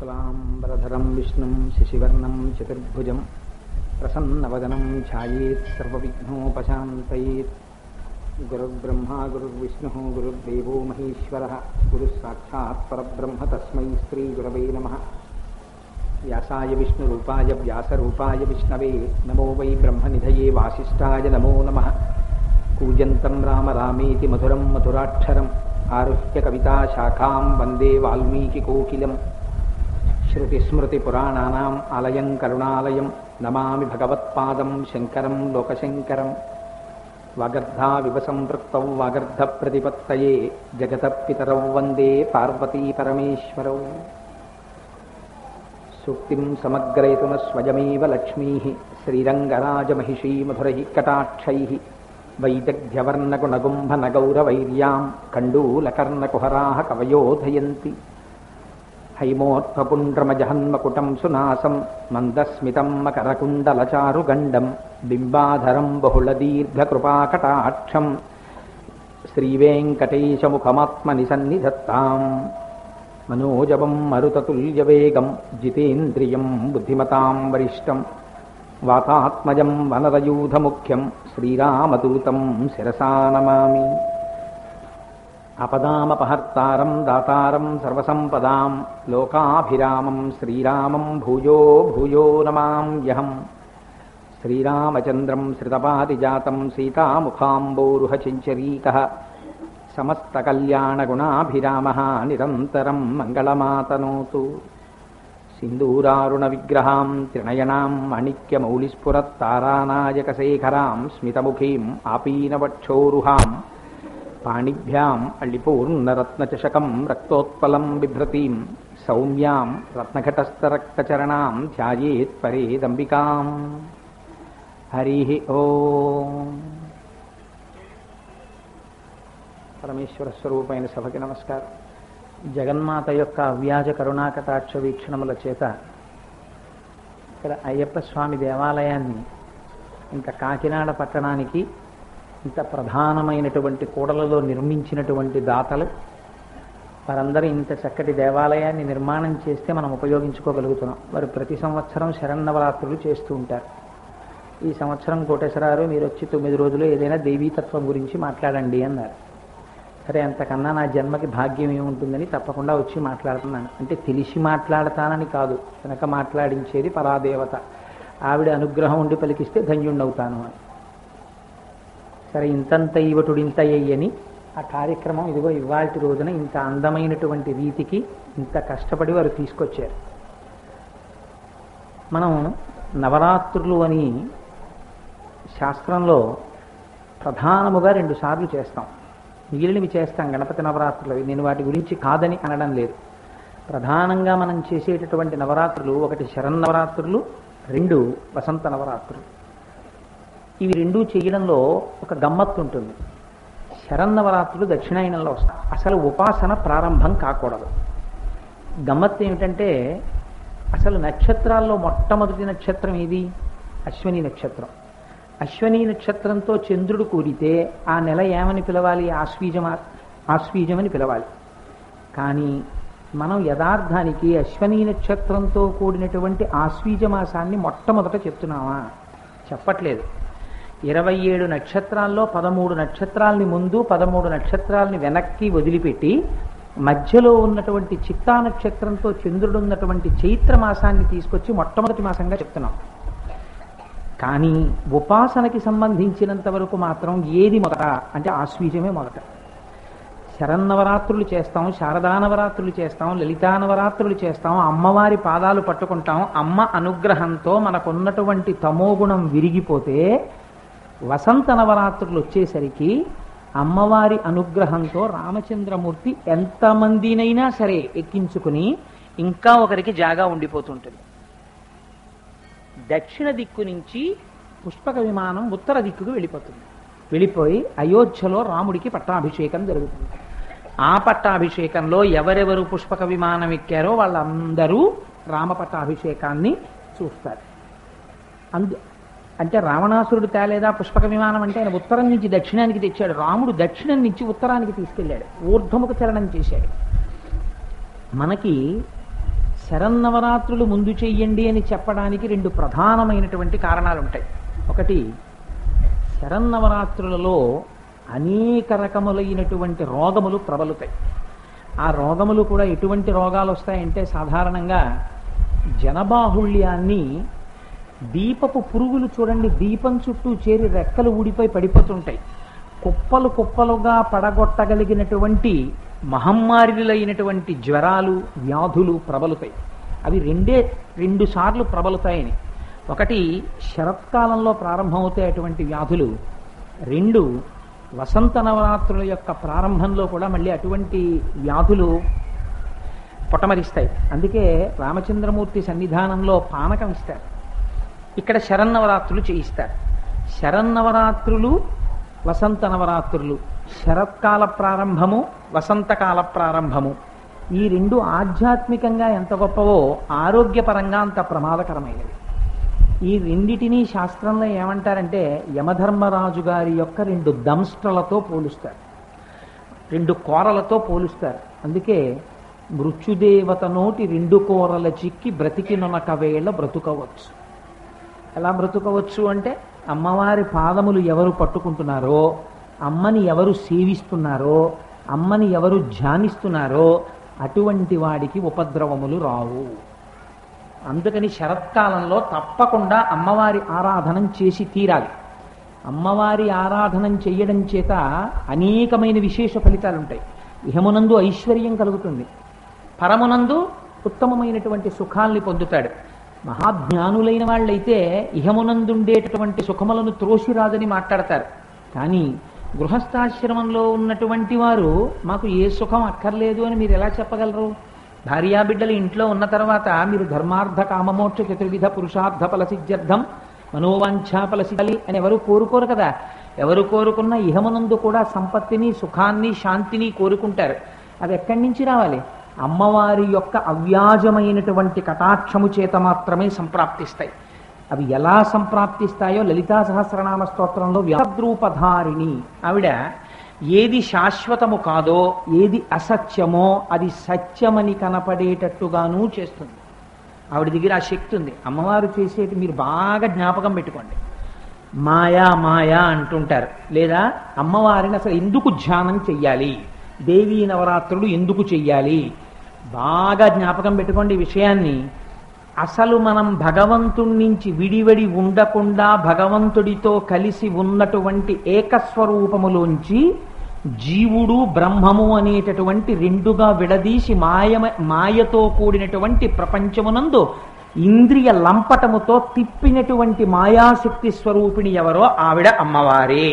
शुक्लाम्बरधरं विष्णुं शशिवर्णं चतुर्भुजं प्रसन्नवदनं ध्यायेत् सर्वविघ्नोपशान्तयेत् गुरुर्ब्रह्मा गुरुर्विष्णुः गुरुर्देवो महेश्वरः गुरुः साक्षात् परब्रह्म तस्मै श्रीगुरवे नमः व्यासाय विष्णुरूपाय व्यासरूपाय विष्णवे नमो वै ब्रह्मनिधये वासिष्ठाय नमो नमः कूजन्तं राम रामेति मधुरं मधुराक्षरम् आरुह्य कविताशाखां वन्दे वाल्मीकिकोकिलम् श्रुतिस्मृतिपुराणानाम् आलयं करुणालयं नमामि भगवत्पादं शङ्करं लोकशङ्करम् वागर्धाविव सम्पृक्तौ वागर्धप्रतिपत्तये जगतः पितरौ वन्दे पार्वतीपरमेश्वरौ सूक्तिं समग्रयतु न स्वयमेव लक्ष्मीः श्रीरङ्गराजमहिषी मधुरैः कटाक्षैः वैदग्ध्यवर्णगुणगुम्भनगौरवैर्यां कण्डूलकर्णकुहराः कवयोधयन्ति हैमोत्फपुण्ड्रमजहन्मकुटं सुनासं मन्दस्मितं मकरकुण्डलचारुगण्डं बिम्बाधरं बहुलदीर्घकृपाकटाक्षं श्रीवेङ्कटेशमुखमात्मनि सन्निधत्ताम् मनोजवं मरुततुल्यवेगं जितेन्द्रियं बुद्धिमतां वरिष्ठं वातात्मजं वनरयूधमुख्यं श्रीरामदूतं शिरसा नमामि अपदामपहर्तारं दातारं सर्वसम्पदां लोकाभिरामं श्रीरामं भूयो भूयो नमाम्यहम् श्रीरामचन्द्रं श्रितपातिजातं सीतामुखाम्बोरुहचिञ्चरीकः समस्तकल्याणगुणाभिरामः निरन्तरं मङ्गलमातनोतु सिन्दूरारुणविग्रहां त्रिणयनां माणिक्यमौलिस्फुरत्तारानायकशेखरां स्मितमुखीम् आपीनवक्षोरुहां पाणिभ्याम् अळिपूर्णरत्नचषकं रक्तोत्पलं बिभ्रतीं सौम्यां रत्नघटस्थरक्तचरणां ध्यायेत् परेदम्बिकाम् हरिः ओम् పరమేశ్వర స్వరూపమైన సభకి నమస్కారం జగన్మాత యొక్క అవ్యాజ కరుణాకటాక్ష వీక్షణముల చేత ఇక్కడ అయ్యప్ప స్వామి దేవాలయాన్ని ఇంత కాకినాడ పట్టణానికి ఇంత ప్రధానమైనటువంటి కూడలలో నిర్మించినటువంటి దాతలు వారందరూ ఇంత చక్కటి దేవాలయాన్ని నిర్మాణం చేస్తే మనం ఉపయోగించుకోగలుగుతున్నాం వారు ప్రతి సంవత్సరం శరన్నవరాత్రులు చేస్తూ ఉంటారు ఈ సంవత్సరం కోటేశ్వరారు మీరు వచ్చి తొమ్మిది రోజులు ఏదైనా దేవీతత్వం గురించి మాట్లాడండి అన్నారు సరే అంతకన్నా నా జన్మకి భాగ్యం ఏముంటుందని తప్పకుండా వచ్చి మాట్లాడుతున్నాను అంటే తెలిసి మాట్లాడతానని కాదు వెనక మాట్లాడించేది పరాదేవత ఆవిడ అనుగ్రహం ఉండి పలికిస్తే ధన్యుండవుతాను అని సరే ఇంతంత ఇవటుడింత అయ్యని ఆ కార్యక్రమం ఇదిగో ఇవాళ రోజున ఇంత అందమైనటువంటి రీతికి ఇంత కష్టపడి వారు తీసుకొచ్చారు మనం నవరాత్రులు అని శాస్త్రంలో ప్రధానముగా రెండు సార్లు చేస్తాం మిగిలినవి చేస్తాం గణపతి నవరాత్రులు నేను వాటి గురించి కాదని అనడం లేదు ప్రధానంగా మనం చేసేటటువంటి నవరాత్రులు ఒకటి శరన్నవరాత్రులు రెండు వసంత నవరాత్రులు ఇవి రెండూ చేయడంలో ఒక గమ్మత్తు ఉంటుంది శరన్నవరాత్రులు దక్షిణాయనంలో వస్తాయి అసలు ఉపాసన ప్రారంభం కాకూడదు గమ్మత్తు ఏమిటంటే అసలు నక్షత్రాల్లో మొట్టమొదటి నక్షత్రం ఏది అశ్వని నక్షత్రం అశ్వని నక్షత్రంతో చంద్రుడు కూడితే ఆ నెల ఏమని పిలవాలి ఆశ్వీజమా ఆశ్వీజమని పిలవాలి కానీ మనం యథార్థానికి అశ్వని నక్షత్రంతో కూడినటువంటి ఆశ్వీజ మాసాన్ని మొట్టమొదట చెప్తున్నామా చెప్పట్లేదు ఇరవై ఏడు నక్షత్రాల్లో పదమూడు నక్షత్రాలని ముందు పదమూడు నక్షత్రాలని వెనక్కి వదిలిపెట్టి మధ్యలో ఉన్నటువంటి చిత్తా నక్షత్రంతో చంద్రుడు ఉన్నటువంటి చైత్ర మాసాన్ని తీసుకొచ్చి మొట్టమొదటి మాసంగా చెప్తున్నాం కానీ ఉపాసనకి సంబంధించినంత వరకు మాత్రం ఏది మొదట అంటే ఆశ్వీజమే మొదట శరన్నవరాత్రులు చేస్తాం శారదా నవరాత్రులు చేస్తాం లలితా నవరాత్రులు చేస్తాం అమ్మవారి పాదాలు పట్టుకుంటాం అమ్మ అనుగ్రహంతో మనకున్నటువంటి తమోగుణం విరిగిపోతే వసంత నవరాత్రులు వచ్చేసరికి అమ్మవారి అనుగ్రహంతో రామచంద్రమూర్తి ఎంతమందినైనా సరే ఎక్కించుకుని ఇంకా ఒకరికి జాగా ఉండిపోతుంటుంది దక్షిణ దిక్కు నుంచి పుష్పక విమానం ఉత్తర దిక్కుకు వెళ్ళిపోతుంది వెళ్ళిపోయి అయోధ్యలో రాముడికి పట్టాభిషేకం జరుగుతుంది ఆ పట్టాభిషేకంలో ఎవరెవరు పుష్పక విమానం ఎక్కారో వాళ్ళందరూ రామ పట్టాభిషేకాన్ని చూస్తారు అందు అంటే రావణాసురుడు తేలేదా పుష్పక విమానం అంటే ఆయన ఉత్తరం నుంచి దక్షిణానికి తెచ్చాడు రాముడు దక్షిణం నుంచి ఉత్తరానికి తీసుకెళ్ళాడు ఊర్ధ్వముఖ చలనం చేశాడు మనకి శరన్నవరాత్రులు ముందు చెయ్యండి అని చెప్పడానికి రెండు ప్రధానమైనటువంటి కారణాలు ఉంటాయి ఒకటి శరన్నవరాత్రులలో అనేక రకములైనటువంటి రోగములు ప్రబలుతాయి ఆ రోగములు కూడా ఎటువంటి రోగాలు వస్తాయంటే సాధారణంగా జనబాహుళ్యాన్ని దీపపు పురుగులు చూడండి దీపం చుట్టూ చేరి రెక్కలు ఊడిపోయి పడిపోతుంటాయి కుప్పలు కుప్పలుగా పడగొట్టగలిగినటువంటి మహమ్మారిలైనటువంటి జ్వరాలు వ్యాధులు ప్రబలుతాయి అవి రెండే రెండు సార్లు ప్రబలుతాయని ఒకటి శరత్కాలంలో ప్రారంభమవుతాయి అటువంటి వ్యాధులు రెండు వసంత నవరాత్రుల యొక్క ప్రారంభంలో కూడా మళ్ళీ అటువంటి వ్యాధులు పొటమరిస్తాయి అందుకే రామచంద్రమూర్తి సన్నిధానంలో పానకం ఇస్తారు ఇక్కడ శరన్నవరాత్రులు చేయిస్తారు శరన్నవరాత్రులు వసంత నవరాత్రులు శరత్కాల ప్రారంభము వసంతకాల ప్రారంభము ఈ రెండు ఆధ్యాత్మికంగా ఎంత గొప్పవో ఆరోగ్యపరంగా అంత ప్రమాదకరమైనవి ఈ రెండిటినీ శాస్త్రంలో ఏమంటారంటే యమధర్మరాజు గారి యొక్క రెండు దంష్ట్రలతో పోలుస్తారు రెండు కోరలతో పోలుస్తారు అందుకే మృత్యుదేవత నోటి రెండు కోరల చిక్కి బ్రతికినొనక వేళ బ్రతుకవచ్చు ఎలా బ్రతుకవచ్చు అంటే అమ్మవారి పాదములు ఎవరు పట్టుకుంటున్నారో అమ్మని ఎవరు సేవిస్తున్నారో అమ్మని ఎవరు ధ్యానిస్తున్నారో అటువంటి వాడికి ఉపద్రవములు రావు అందుకని శరత్కాలంలో తప్పకుండా అమ్మవారి ఆరాధనం చేసి తీరాలి అమ్మవారి ఆరాధనం చేయడం చేత అనేకమైన విశేష ఫలితాలు ఉంటాయి ఇహమునందు ఐశ్వర్యం కలుగుతుంది పరమునందు ఉత్తమమైనటువంటి సుఖాల్ని పొందుతాడు మహాజ్ఞానులైన వాళ్ళైతే ఇహమునందుండేటటువంటి సుఖములను త్రోసిరాదని మాట్లాడతారు కానీ గృహస్థాశ్రమంలో ఉన్నటువంటి వారు మాకు ఏ సుఖం అక్కర్లేదు అని మీరు ఎలా చెప్పగలరు భార్యాబిడ్డలు ఇంట్లో ఉన్న తర్వాత మీరు ధర్మార్థ కామమోక్ష చతుర్విధ పురుషార్థ ఫలసిద్ధ్యర్థం మనోవాంఛా ఫలసిద్ధి అని ఎవరు కోరుకోరు కదా ఎవరు కోరుకున్న ఇహమునందు కూడా సంపత్తిని సుఖాన్ని శాంతిని కోరుకుంటారు అది ఎక్కడి నుంచి రావాలి అమ్మవారి యొక్క అవ్యాజమైనటువంటి కటాక్షము చేత మాత్రమే సంప్రాప్తిస్తాయి అవి ఎలా సంప్రాప్తిస్తాయో లలితా సహస్రనామ స్తోత్రంలో వ్యాద్రూపధారిణి ఆవిడ ఏది శాశ్వతము కాదో ఏది అసత్యమో అది సత్యమని కనపడేటట్టుగానూ చేస్తుంది ఆవిడ దగ్గర ఆ శక్తి ఉంది అమ్మవారు చేసేది మీరు బాగా జ్ఞాపకం పెట్టుకోండి మాయా మాయా అంటుంటారు లేదా అమ్మవారిని అసలు ఎందుకు ధ్యానం చెయ్యాలి దేవీ నవరాత్రులు ఎందుకు చెయ్యాలి బాగా జ్ఞాపకం పెట్టుకోండి ఈ విషయాన్ని అసలు మనం భగవంతుడి నుంచి విడివడి ఉండకుండా భగవంతుడితో కలిసి ఉన్నటువంటి ఏకస్వరూపములోంచి జీవుడు బ్రహ్మము అనేటటువంటి రెండుగా విడదీసి మాయ మాయతో కూడినటువంటి ప్రపంచమునందు ఇంద్రియ లంపటముతో తిప్పినటువంటి మాయాశక్తి స్వరూపిణి ఎవరో ఆవిడ అమ్మవారే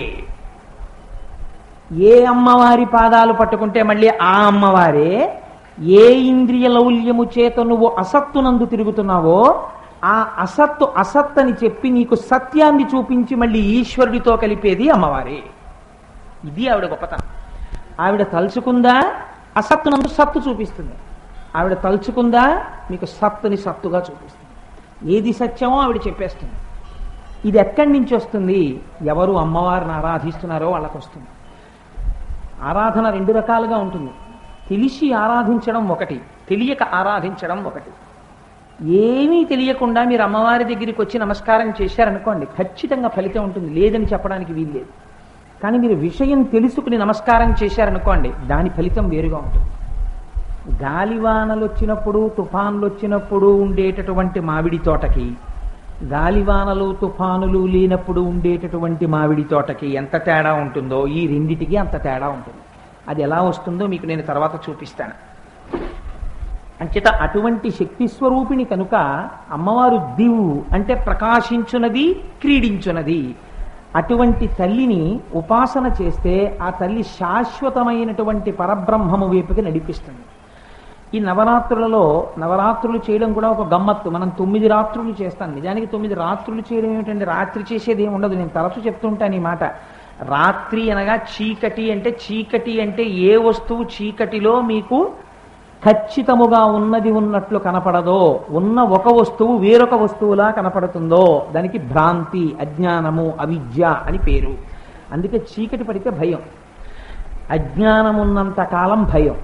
ఏ అమ్మవారి పాదాలు పట్టుకుంటే మళ్ళీ ఆ అమ్మవారే ఏ ఇంద్రియ లౌల్యము చేత నువ్వు అసత్తునందు తిరుగుతున్నావో ఆ అసత్తు అసత్ అని చెప్పి నీకు సత్యాన్ని చూపించి మళ్ళీ ఈశ్వరుడితో కలిపేది అమ్మవారే ఇది ఆవిడ గొప్పతనం ఆవిడ తలుచుకుందా అసత్తునందు సత్తు చూపిస్తుంది ఆవిడ తలుచుకుందా మీకు సత్తుని సత్తుగా చూపిస్తుంది ఏది సత్యమో ఆవిడ చెప్పేస్తుంది ఇది ఎక్కడి నుంచి వస్తుంది ఎవరు అమ్మవారిని ఆరాధిస్తున్నారో వాళ్ళకు వస్తుంది ఆరాధన రెండు రకాలుగా ఉంటుంది తెలిసి ఆరాధించడం ఒకటి తెలియక ఆరాధించడం ఒకటి ఏమీ తెలియకుండా మీరు అమ్మవారి దగ్గరికి వచ్చి నమస్కారం చేశారనుకోండి ఖచ్చితంగా ఫలితం ఉంటుంది లేదని చెప్పడానికి వీలు లేదు కానీ మీరు విషయం తెలుసుకుని నమస్కారం చేశారనుకోండి దాని ఫలితం వేరుగా ఉంటుంది గాలివానలు వచ్చినప్పుడు తుఫాన్లు వచ్చినప్పుడు ఉండేటటువంటి మామిడి తోటకి గాలివానలు తుఫానులు లేనప్పుడు ఉండేటటువంటి మామిడి తోటకి ఎంత తేడా ఉంటుందో ఈ రెండిటికి అంత తేడా ఉంటుంది అది ఎలా వస్తుందో మీకు నేను తర్వాత చూపిస్తాను అంచేత అటువంటి శక్తి స్వరూపిణి కనుక అమ్మవారు దివు అంటే ప్రకాశించున్నది క్రీడించున్నది అటువంటి తల్లిని ఉపాసన చేస్తే ఆ తల్లి శాశ్వతమైనటువంటి పరబ్రహ్మము వైపుకి నడిపిస్తుంది ఈ నవరాత్రులలో నవరాత్రులు చేయడం కూడా ఒక గమ్మత్తు మనం తొమ్మిది రాత్రులు చేస్తాం నిజానికి తొమ్మిది రాత్రులు చేయడం ఏమిటంటే రాత్రి చేసేది ఏమి ఉండదు నేను తరచు చెప్తుంటాను ఈ మాట రాత్రి అనగా చీకటి అంటే చీకటి అంటే ఏ వస్తువు చీకటిలో మీకు ఖచ్చితముగా ఉన్నది ఉన్నట్లు కనపడదో ఉన్న ఒక వస్తువు వేరొక వస్తువులా కనపడుతుందో దానికి భ్రాంతి అజ్ఞానము అవిద్య అని పేరు అందుకే చీకటి పడితే భయం అజ్ఞానం ఉన్నంత కాలం భయం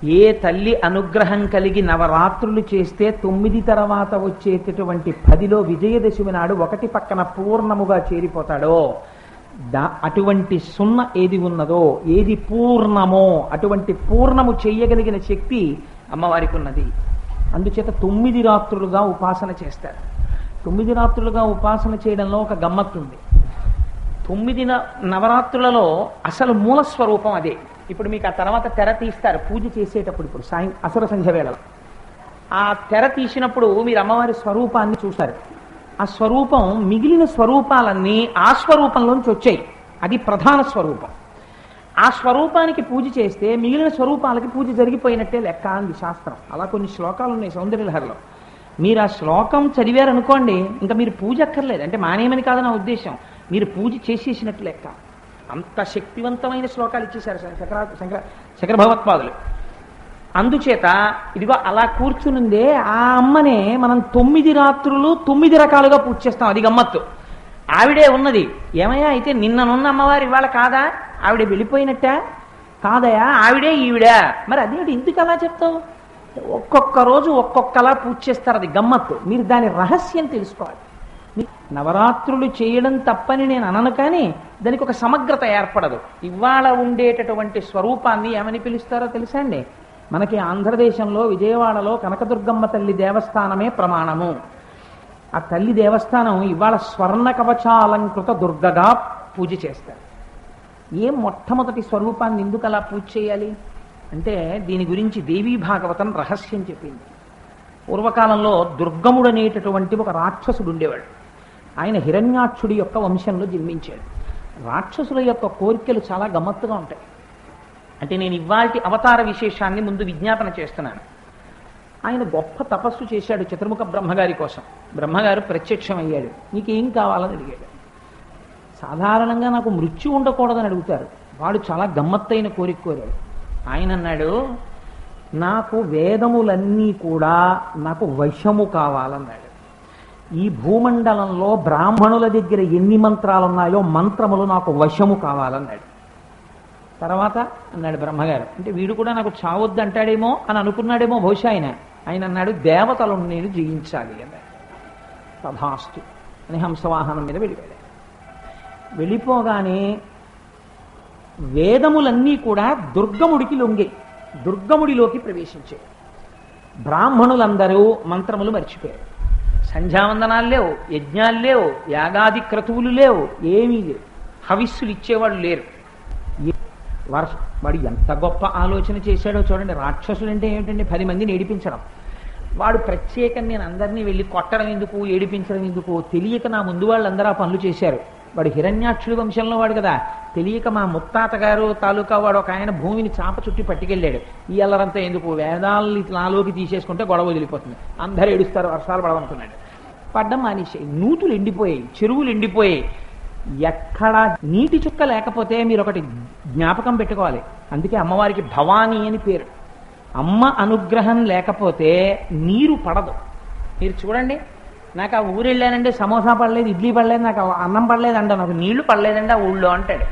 ఏ తల్లి అనుగ్రహం కలిగి నవరాత్రులు చేస్తే తొమ్మిది తర్వాత వచ్చేటటువంటి పదిలో విజయదశమి నాడు ఒకటి పక్కన పూర్ణముగా చేరిపోతాడో దా అటువంటి సున్న ఏది ఉన్నదో ఏది పూర్ణమో అటువంటి పూర్ణము చేయగలిగిన శక్తి అమ్మవారికి ఉన్నది అందుచేత తొమ్మిది రాత్రులుగా ఉపాసన చేస్తారు తొమ్మిది రాత్రులుగా ఉపాసన చేయడంలో ఒక గమ్మత్తు ఉంది తొమ్మిది న- నవరాత్రులలో అసలు మూల స్వరూపం అదే ఇప్పుడు మీకు ఆ తర్వాత తెర తీస్తారు పూజ చేసేటప్పుడు ఇప్పుడు సాయం అసర సంధ్య వేళలో ఆ తెర తీసినప్పుడు మీరు అమ్మవారి స్వరూపాన్ని చూస్తారు ఆ స్వరూపం మిగిలిన స్వరూపాలన్నీ ఆ స్వరూపంలోంచి వచ్చాయి అది ప్రధాన స్వరూపం ఆ స్వరూపానికి పూజ చేస్తే మిగిలిన స్వరూపాలకి పూజ జరిగిపోయినట్టే లెక్క అంది శాస్త్రం అలా కొన్ని శ్లోకాలు ఉన్నాయి సౌందర్యలహరిలో మీరు ఆ శ్లోకం చదివారనుకోండి ఇంకా మీరు పూజ అక్కర్లేదు అంటే మానేమని కాదు నా ఉద్దేశం మీరు పూజ చేసేసినట్టు లెక్క అంత శక్తివంతమైన శ్లోకాలు ఇచ్చేశారు శంకర శంకర శంకర భగవత్పాదులు అందుచేత ఇదిగో అలా కూర్చునుందే ఆ అమ్మనే మనం తొమ్మిది రాత్రులు తొమ్మిది రకాలుగా పూజ చేస్తాం అది గమ్మత్తు ఆవిడే ఉన్నది ఏమయ్యా అయితే నిన్ననున్న అమ్మవారు ఇవాళ కాదా ఆవిడ వెళ్ళిపోయినట్ట కాదయా ఆవిడే ఈవిడా మరి అదేంటి ఎందుకు అలా చెప్తావు ఒక్కొక్క రోజు ఒక్కొక్కలా పూజ చేస్తారు అది గమ్మత్తు మీరు దాని రహస్యం తెలుసుకోవాలి మీ- నవరాత్రులు చేయడం తప్పని నేను అనను కానీ దానికి ఒక సమగ్రత ఏర్పడదు ఇవాళ ఉండేటటువంటి స్వరూపాన్ని ఏమని పిలుస్తారో తెలుసా అండి మనకి ఆంధ్రదేశంలో విజయవాడలో కనకదుర్గమ్మ తల్లి దేవస్థానమే ప్రమాణము ఆ తల్లి దేవస్థానం ఇవాళ స్వర్ణ కవచాలంకృత దుర్గగా పూజ చేస్తారు ఏం మొట్టమొదటి స్వరూపాన్ని ఎందుకు అలా పూజ చేయాలి అంటే దీని గురించి దేవీ భాగవతం రహస్యం చెప్పింది పూర్వకాలంలో దుర్గముడు అనేటటువంటి ఒక రాక్షసుడు ఉండేవాడు ఆయన హిరణ్యాక్షుడి యొక్క వంశంలో జన్మించాడు రాక్షసుల యొక్క కోరికలు చాలా గమ్మత్తుగా ఉంటాయి అంటే నేను ఇవాల్టి అవతార విశేషాన్ని ముందు విజ్ఞాపన చేస్తున్నాను ఆయన గొప్ప తపస్సు చేశాడు చతుర్ముఖ బ్రహ్మగారి కోసం బ్రహ్మగారు ప్రత్యక్షమయ్యాడు నీకేం కావాలని అడిగాడు సాధారణంగా నాకు మృత్యు ఉండకూడదని అడుగుతారు వాడు చాలా గమ్మత్తైన కోరిక కోరాడు ఆయన అన్నాడు నాకు వేదములన్నీ కూడా నాకు వశము కావాలన్నాడు ఈ భూమండలంలో బ్రాహ్మణుల దగ్గర ఎన్ని మంత్రాలు ఉన్నాయో మంత్రములు నాకు వశము కావాలన్నాడు తర్వాత అన్నాడు బ్రహ్మగారు అంటే వీడు కూడా నాకు చావొద్దు అంటాడేమో అని అనుకున్నాడేమో బహుశా ఆయన ఆయన అన్నాడు దేవతలను నేను జయించాలి అన్నాడు తథాస్తు అని హంసవాహనం మీద వెళ్ళిపోయాడు వెళ్ళిపోగానే వేదములన్నీ కూడా దుర్గముడికి లొంగి దుర్గముడిలోకి ప్రవేశించాయి బ్రాహ్మణులందరూ మంత్రములు మర్చిపోయారు సంధ్యావందనాలు లేవు యజ్ఞాలు లేవు యాగాది క్రతువులు లేవు ఏమీ లేవు హవిస్సులు ఇచ్చేవాళ్ళు లేరు ఏ- వర్ష వాడు ఎంత గొప్ప ఆలోచన చేశాడో చూడండి రాక్షసుడు అంటే ఏమిటండి పది మందిని ఏడిపించడం వాడు ప్రత్యేకంగా నేను అందరినీ వెళ్ళి కొట్టడం ఎందుకు ఏడిపించడం ఎందుకు తెలియక నా ముందు వాళ్ళందరూ ఆ పనులు చేశారు వాడు హిరణ్యాక్షుడి వంశంలో వాడు కదా తెలియక మా ముత్తాత గారు తాలూకా వాడు ఒక ఆయన భూమిని చాప చుట్టి పట్టుకెళ్ళాడు ఈ అల్లరంతా ఎందుకు వేదాలని నాలోకి తీసేసుకుంటే గొడవ వదిలిపోతుంది అందరూ ఏడుస్తారు వర్షాలు పడవనుకున్నాడు పడ్డం మానేసాయి నూతులు ఎండిపోయాయి చెరువులు ఎండిపోయాయి ఎక్కడ నీటి చుక్క లేకపోతే మీరు ఒకటి జ్ఞాపకం పెట్టుకోవాలి అందుకే అమ్మవారికి భవానీ అని పేరు అమ్మ అనుగ్రహం లేకపోతే నీరు పడదు మీరు చూడండి నాకు ఆ ఊరు వెళ్ళానంటే సమోసా పడలేదు ఇడ్లీ పడలేదు నాకు ఆ అన్నం పడలేదు అంట నాకు నీళ్లు పడలేదండి ఆ ఊళ్ళో అంటాడు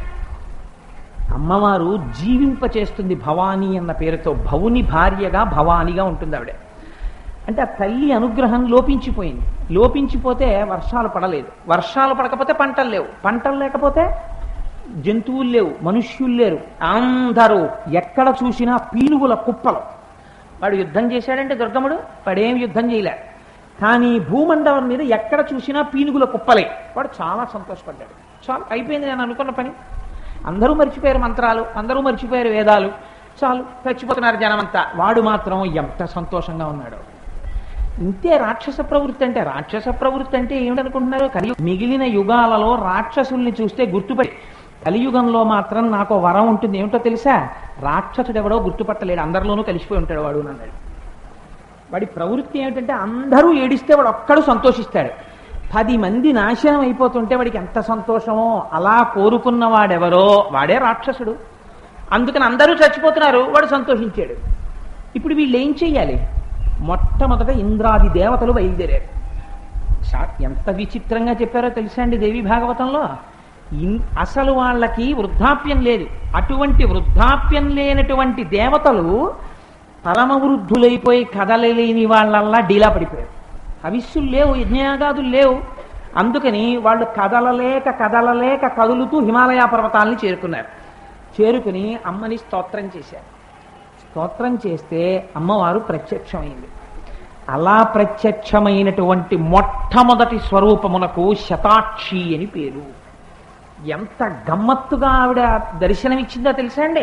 అమ్మవారు జీవింప చేస్తుంది భవానీ అన్న పేరుతో భవుని భార్యగా భవానిగా ఉంటుంది ఆవిడ అంటే ఆ తల్లి అనుగ్రహం లోపించిపోయింది లోపించిపోతే వర్షాలు పడలేదు వర్షాలు పడకపోతే పంటలు లేవు పంటలు లేకపోతే జంతువులు లేవు మనుష్యులు లేరు అందరూ ఎక్కడ చూసినా పీనుగుల కుప్పలు వాడు యుద్ధం చేశాడంటే దుర్గముడు వాడేం యుద్ధం చేయలే కానీ భూమండలం మీద ఎక్కడ చూసినా పీనుగుల కుప్పలే వాడు చాలా సంతోషపడ్డాడు చాలు అయిపోయింది నేను అనుకున్న పని అందరూ మర్చిపోయారు మంత్రాలు అందరూ మర్చిపోయారు వేదాలు చాలు చచ్చిపోతున్నారు జనమంతా వాడు మాత్రం ఎంత సంతోషంగా ఉన్నాడు ఇంతే రాక్షస ప్రవృత్తి అంటే రాక్షస ప్రవృత్తి అంటే ఏమిటనుకుంటున్నారు కలియు మిగిలిన యుగాలలో రాక్షసుల్ని చూస్తే గుర్తుపడి కలియుగంలో మాత్రం నాకు ఓ వరం ఉంటుంది ఏమిటో తెలుసా రాక్షసుడు ఎవడో గుర్తుపట్టలేడు అందరిలోనూ కలిసిపోయి ఉంటాడు వాడు అని అన్నాడు వాడి ప్రవృత్తి ఏమిటంటే అందరూ ఏడిస్తే వాడు ఒక్కడు సంతోషిస్తాడు పది మంది నాశనం అయిపోతుంటే వాడికి ఎంత సంతోషమో అలా కోరుకున్న వాడెవరో వాడే రాక్షసుడు అందుకని అందరూ చచ్చిపోతున్నారు వాడు సంతోషించాడు ఇప్పుడు వీళ్ళు ఏం చెయ్యాలి మొట్టమొదట ఇంద్రాది దేవతలు బయలుదేరారు శా- ఎంత విచిత్రంగా చెప్పారో తెలుసా అండి దేవి భాగవతంలో ఇన్- అసలు వాళ్ళకి వృద్ధాప్యం లేదు అటువంటి వృద్ధాప్యం లేనటువంటి దేవతలు పరమవృద్ధులైపోయి కదలలేని వాళ్ళల్లా డీలా పడిపోయారు హవిస్సులు లేవు యజ్ఞయాగాదులు లేవు అందుకని వాళ్ళు కదలలేక కదలలేక కదులుతూ హిమాలయ పర్వతాలని చేరుకున్నారు చేరుకుని అమ్మని స్తోత్రం చేశారు స్తోత్రం చేస్తే అమ్మవారు ప్రత్యక్షమైంది అలా ప్రత్యక్షమైనటువంటి మొట్టమొదటి స్వరూపమునకు శతాక్షి అని పేరు ఎంత గమ్మత్తుగా ఆవిడ దర్శనమిచ్చిందో తెలుసా అండి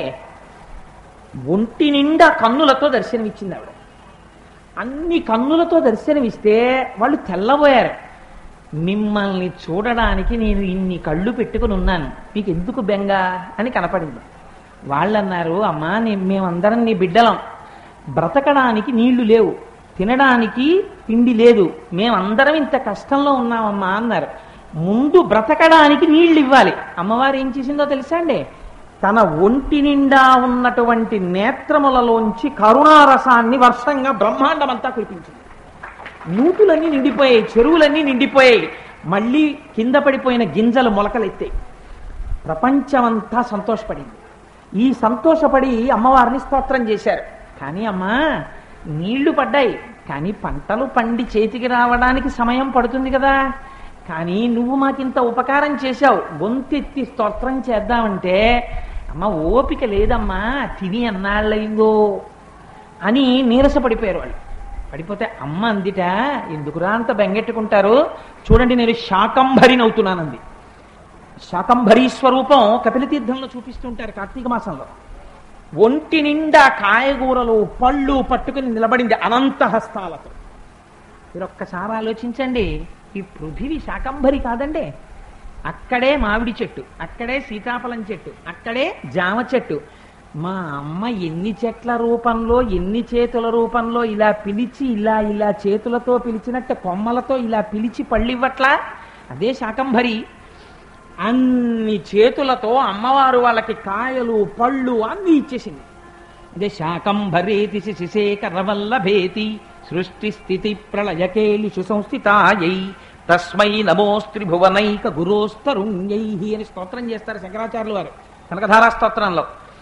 ఒంటి నిండా కన్నులతో దర్శనమిచ్చింది ఆవిడ అన్ని కన్నులతో దర్శనమిస్తే వాళ్ళు తెల్లబోయారు మిమ్మల్ని చూడడానికి నేను ఇన్ని కళ్ళు పెట్టుకుని ఉన్నాను మీకు ఎందుకు బెంగ అని కనపడింది వాళ్ళు అన్నారు అమ్మా నే- మేమందరం నీ బిడ్డలం బ్రతకడానికి నీళ్లు లేవు తినడానికి తిండి లేదు మేమందరం ఇంత కష్టంలో ఉన్నామమ్మా అన్నారు ముందు బ్రతకడానికి నీళ్లు ఇవ్వాలి అమ్మవారు ఏం చేసిందో తెలుసా అండి తన ఒంటి నిండా ఉన్నటువంటి నేత్రములలోంచి కరుణారసాన్ని వర్షంగా బ్రహ్మాండమంతా కురిపించింది నూతులన్నీ నిండిపోయాయి చెరువులన్నీ నిండిపోయాయి మళ్ళీ కింద పడిపోయిన గింజలు మొలకలెత్తాయి ప్రపంచమంతా సంతోషపడింది ఈ సంతోషపడి అమ్మవారిని స్తోత్రం చేశారు కానీ అమ్మా నీళ్లు పడ్డాయి కానీ పంటలు పండి చేతికి రావడానికి సమయం పడుతుంది కదా కానీ నువ్వు మాకింత ఉపకారం చేశావు గొంతెత్తి స్తోత్రం చేద్దామంటే అమ్మ ఓపిక లేదమ్మా తిని అన్నాళ్ళయిందో అని నీరసపడిపోయారు వాళ్ళు పడిపోతే అమ్మ అందిట ఎందుకురా అంత బెంగెట్టుకుంటారు చూడండి నేను శాకంభరినవుతున్నానంది శాకంభరీ స్వరూపం కపిలతీర్థంలో చూపిస్తుంటారు కార్తీక మాసంలో ఒంటి నిండా కాయగూరలు పళ్ళు పట్టుకుని నిలబడింది అనంత హస్తాలతో మీరు ఒక్కసారి ఆలోచించండి ఈ పృథివి శాకంభరి కాదండి అక్కడే మామిడి చెట్టు అక్కడే సీతాఫలం చెట్టు అక్కడే జామ చెట్టు మా అమ్మ ఎన్ని చెట్ల రూపంలో ఎన్ని చేతుల రూపంలో ఇలా పిలిచి ఇలా ఇలా చేతులతో పిలిచినట్టు కొమ్మలతో ఇలా పిలిచి పళ్ళివ్వట్లా అదే శాకంభరి అన్ని చేతులతో అమ్మవారు వాళ్ళకి కాయలు పళ్ళు అన్ని ఇచ్చేసింది ఇదే శాకంభరేతి శిశేఖరవల్లభేతి సృష్టి స్థితి ప్రళయకేలిషు సంస్థితాయై తస్మై నమోస్త్రిభువనైక గురోస్తరుణ్యై అని స్తోత్రం చేస్తారు శంకరాచార్యులు వారు కనకధారా స్తోత్రంలో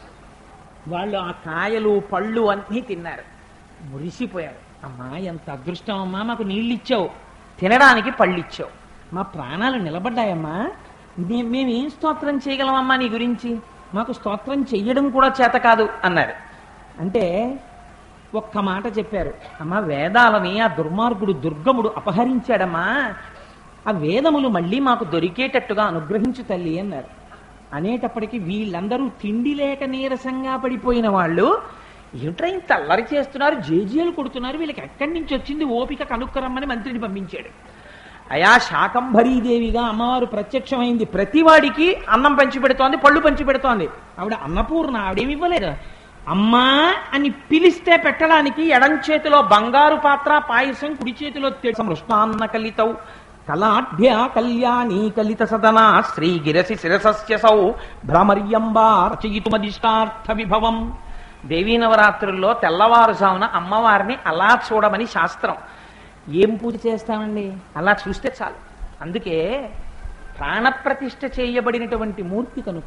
వాళ్ళు ఆ కాయలు పళ్ళు అన్నీ తిన్నారు మురిసిపోయారు అమ్మా ఎంత అదృష్టం అమ్మా మాకు నీళ్ళు ఇచ్చావు తినడానికి పళ్ళు ఇచ్చావు మా ప్రాణాలు నిలబడ్డాయమ్మా మే- మేమేం స్తోత్రం చేయగలమమ్మా నీ గురించి మాకు స్తోత్రం చెయ్యడం కూడా చేత కాదు అన్నారు అంటే ఒక్క మాట చెప్పారు అమ్మా వేదాలని ఆ దుర్మార్గుడు దుర్గముడు అపహరించాడమ్మా ఆ వేదములు మళ్ళీ మాకు దొరికేటట్టుగా అనుగ్రహించు తల్లి అన్నారు అనేటప్పటికీ వీళ్ళందరూ తిండి లేక నీరసంగా పడిపోయిన వాళ్ళు ఏమిట్రా ఇంత అల్లరి చేస్తున్నారు జేజీలు కొడుతున్నారు వీళ్ళకి ఎక్కడి నుంచి వచ్చింది ఓపిక కనుక్కరమ్మని మంత్రిని పంపించాడు అయా శాకంభరీదేవిగా అమ్మవారు ప్రత్యక్షమైంది ప్రతివాడికి అన్నం పంచి పెడుతోంది పళ్ళు పంచి పెడుతోంది ఆవిడ అన్నపూర్ణ ఆవిడేమి ఇవ్వలేదు అమ్మా అని పిలిస్తే పెట్టడానికి ఎడం చేతిలో బంగారు పాత్ర పాయసం కుడి చేతిలో సమృష్టాన్న కలితౌ కలాఢ్య కళ్యాణి కలిత సదనా శ్రీగిరసి శిరసస్య సౌ భ్రమర్యంబా రచయితుమదిష్టార్థ విభవం దేవీ నవరాత్రుల్లో తెల్లవారుజామున అమ్మవారిని అలా చూడమని శాస్త్రం ఏం పూజ చేస్తామండి అలా చూస్తే చాలు అందుకే ప్రాణప్రతిష్ఠ చేయబడినటువంటి మూర్తి కనుక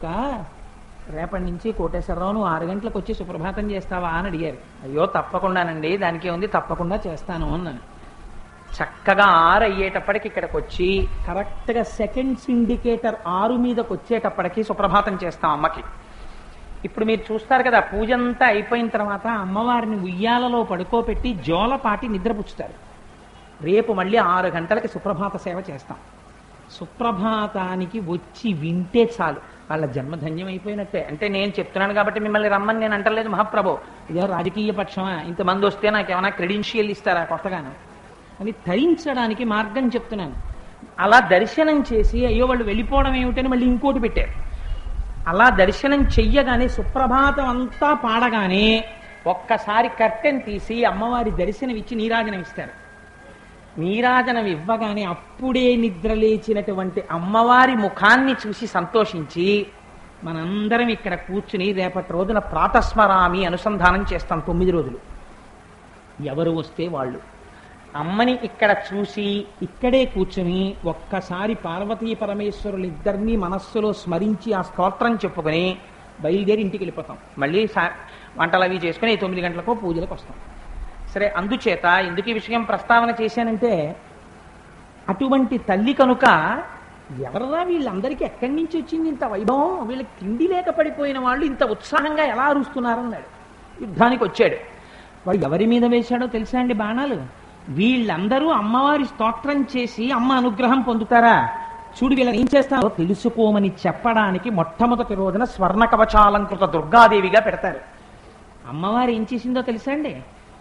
రేపటి నుంచి కోటేశ్వరరావు నువ్వు ఆరు గంటలకు వచ్చి సుప్రభాతం చేస్తావా అని అడిగారు అయ్యో తప్పకుండానండి దానికి ఉంది తప్పకుండా చేస్తాను అన్నాను చక్కగా ఆరు అయ్యేటప్పటికి ఇక్కడికి వచ్చి కరెక్ట్గా సెకండ్స్ ఇండికేటర్ ఆరు మీదకి వచ్చేటప్పటికి సుప్రభాతం చేస్తాం అమ్మకి ఇప్పుడు మీరు చూస్తారు కదా పూజ అంతా అయిపోయిన తర్వాత అమ్మవారిని ఉయ్యాలలో పడుకోబెట్టి జోలపాటి నిద్రపుచ్చుతారు రేపు మళ్ళీ ఆరు గంటలకి సుప్రభాత సేవ చేస్తాం సుప్రభాతానికి వచ్చి వింటే చాలు వాళ్ళ జన్మధన్యం అయిపోయినట్టే అంటే నేను చెప్తున్నాను కాబట్టి మిమ్మల్ని రమ్మని నేను అంటలేదు మహాప్రభు ఇదే రాజకీయ పక్షమా ఇంతమంది వస్తే నాకు ఏమైనా క్రెడెన్షియల్ ఇస్తారా కొత్తగాను అని ధరించడానికి మార్గం చెప్తున్నాను అలా దర్శనం చేసి అయ్యో వాళ్ళు వెళ్ళిపోవడం ఏమిటని మళ్ళీ ఇంకోటి పెట్టారు అలా దర్శనం చెయ్యగానే సుప్రభాతం అంతా పాడగానే ఒక్కసారి కర్టెన్ తీసి అమ్మవారి దర్శనం ఇచ్చి నీరాజనం ఇస్తారు నీరాజనం ఇవ్వగానే అప్పుడే నిద్ర లేచినటువంటి అమ్మవారి ముఖాన్ని చూసి సంతోషించి మనందరం ఇక్కడ కూర్చుని రేపటి రోజున ప్రాతస్మరామి అనుసంధానం చేస్తాం తొమ్మిది రోజులు ఎవరు వస్తే వాళ్ళు అమ్మని ఇక్కడ చూసి ఇక్కడే కూర్చుని ఒక్కసారి పార్వతీ పరమేశ్వరులు ఇద్దరినీ మనస్సులో స్మరించి ఆ స్తోత్రం చెప్పుకొని బయలుదేరి ఇంటికి వెళ్ళిపోతాం మళ్ళీ సా వంటలు అవి చేసుకుని ఈ తొమ్మిది గంటలకు పూజలకు వస్తాం సరే అందుచేత ఎందుకు ఈ విషయం ప్రస్తావన చేశానంటే అటువంటి తల్లి కనుక ఎవరరా వీళ్ళందరికీ ఎక్కడి నుంచి వచ్చింది ఇంత వైభవం వీళ్ళకి తిండి లేక పడిపోయిన వాళ్ళు ఇంత ఉత్సాహంగా ఎలా అరుస్తున్నారన్నాడు యుద్ధానికి వచ్చాడు వాడు ఎవరి మీద వేశాడో తెలుసా అండి బాణాలు వీళ్ళందరూ అమ్మవారి స్తోత్రం చేసి అమ్మ అనుగ్రహం పొందుతారా చూడు వీళ్ళని ఏం చేస్తారో తెలుసుకోమని చెప్పడానికి మొట్టమొదటి రోజున స్వర్ణ కవచాలంకృత దుర్గాదేవిగా పెడతారు అమ్మవారు ఏం చేసిందో తెలుసా అండి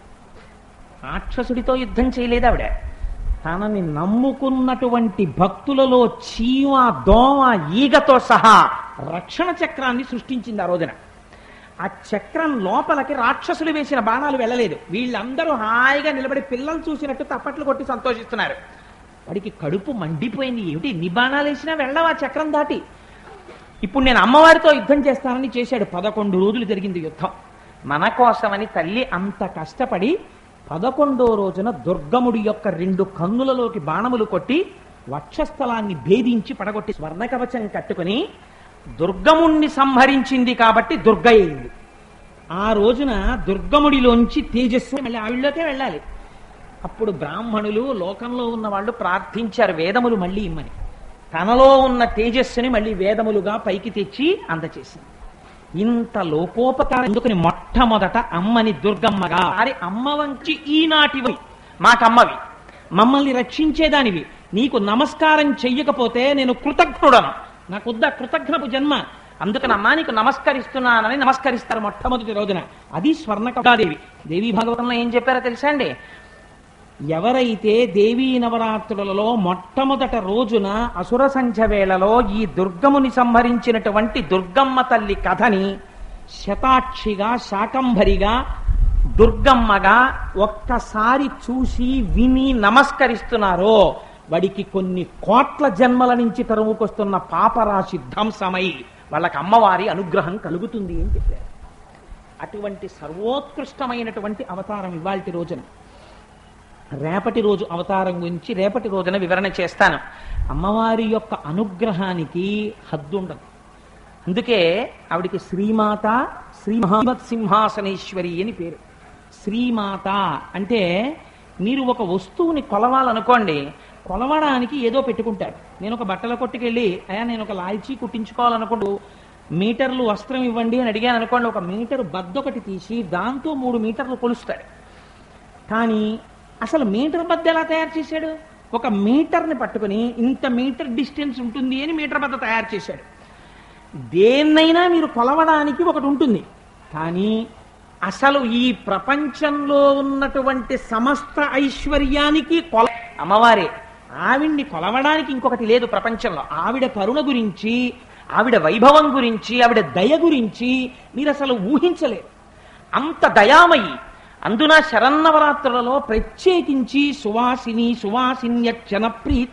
రాక్షసుడితో యుద్ధం చేయలేదు ఆవిడ తనని నమ్ముకున్నటువంటి భక్తులలో చీమ దోమ ఈగతో సహా రక్షణ చక్రాన్ని సృష్టించింది ఆ రోజున ఆ చక్రం లోపలికి రాక్షసులు వేసిన బాణాలు వెళ్ళలేదు వీళ్ళందరూ హాయిగా నిలబడి పిల్లలు చూసినట్టు తప్పట్లు కొట్టి సంతోషిస్తున్నారు వాడికి కడుపు మండిపోయింది ఏమిటి ఎన్ని బాణాలు వేసినా వెళ్ళవా చక్రం దాటి ఇప్పుడు నేను అమ్మవారితో యుద్ధం చేస్తానని చేశాడు పదకొండు రోజులు జరిగింది యుద్ధం మన కోసమని తల్లి అంత కష్టపడి పదకొండో రోజున దుర్గముడి యొక్క రెండు కన్నులలోకి బాణములు కొట్టి వక్షస్థలాన్ని భేదించి పడగొట్టి స్వర్ణ కవచం కట్టుకుని దుర్గముణ్ణి సంహరించింది కాబట్టి దుర్గ అయింది ఆ రోజున దుర్గముడిలోంచి తేజస్సు మళ్ళీ ఆవిడలోకే వెళ్ళాలి అప్పుడు బ్రాహ్మణులు లోకంలో ఉన్న వాళ్ళు ప్రార్థించారు వేదములు మళ్ళీ ఇమ్మని తనలో ఉన్న తేజస్సుని మళ్ళీ వేదములుగా పైకి తెచ్చి అందచేసింది ఇంత లోకోపకారం ఎందుకని మొట్టమొదట అమ్మని దుర్గమ్మగా అరే అమ్మ వంచి ఈనాటివి మాకమ్మవి మమ్మల్ని రక్షించేదానివి నీకు నమస్కారం చెయ్యకపోతే నేను కృతజ్ఞుడను నాకొద్ద కృతజ్ఞపు జన్మ అందుకని అమ్మా నీకు నమస్కరిస్తున్నానని నమస్కరిస్తారు మొట్టమొదటి రోజున అది స్వర్ణ కథాదేవి దేవీ భాగవతంలో ఏం చెప్పారో తెలుసా అండి ఎవరైతే దేవీ నవరాత్రులలో మొట్టమొదట రోజున అసుర సంధ్య వేళలో ఈ దుర్గముని సంహరించినటువంటి దుర్గమ్మ తల్లి కథని శతాక్షిగా శాకంభరిగా దుర్గమ్మగా ఒక్కసారి చూసి విని నమస్కరిస్తున్నారో వాడికి కొన్ని కోట్ల జన్మల నుంచి తరుముకొస్తున్న పాపరాశి ధ్వంసమై వాళ్ళకి అమ్మవారి అనుగ్రహం కలుగుతుంది అని చెప్పారు అటువంటి సర్వోత్కృష్టమైనటువంటి అవతారం ఇవాల్టి రోజున రేపటి రోజు అవతారం గురించి రేపటి రోజున వివరణ చేస్తాను అమ్మవారి యొక్క అనుగ్రహానికి హద్దుండదు అందుకే ఆవిడికి శ్రీమాత శ్రీ మహామత్ సింహాసనేశ్వరి అని పేరు శ్రీమాత అంటే మీరు ఒక వస్తువుని కొలవాలనుకోండి కొలవడానికి ఏదో పెట్టుకుంటారు నేను ఒక బట్టల కొట్టుకెళ్ళి అయ్యా నేను ఒక లాల్చీ కుట్టించుకోవాలనుకుంటూ మీటర్లు వస్త్రం ఇవ్వండి అని అడిగాను అనుకోండి ఒక మీటర్ బద్దొకటి తీసి దాంతో మూడు మీటర్లు కొలుస్తాడు కానీ అసలు మీటర్ బద్ద ఎలా తయారు చేశాడు ఒక మీటర్ని పట్టుకుని ఇంత మీటర్ డిస్టెన్స్ ఉంటుంది అని మీటర్ బద్ద తయారు చేశాడు దేన్నైనా మీరు కొలవడానికి ఒకటి ఉంటుంది కానీ అసలు ఈ ప్రపంచంలో ఉన్నటువంటి సమస్త ఐశ్వర్యానికి కొల అమ్మవారే ఆవిడ్ని కొలవడానికి ఇంకొకటి లేదు ప్రపంచంలో ఆవిడ కరుణ గురించి ఆవిడ వైభవం గురించి ఆవిడ దయ గురించి మీరు అసలు ఊహించలేరు అంత దయామయి అందున శరన్నవరాత్రులలో ప్రత్యేకించి సువాసిని సువాసిన్య జనప్రీత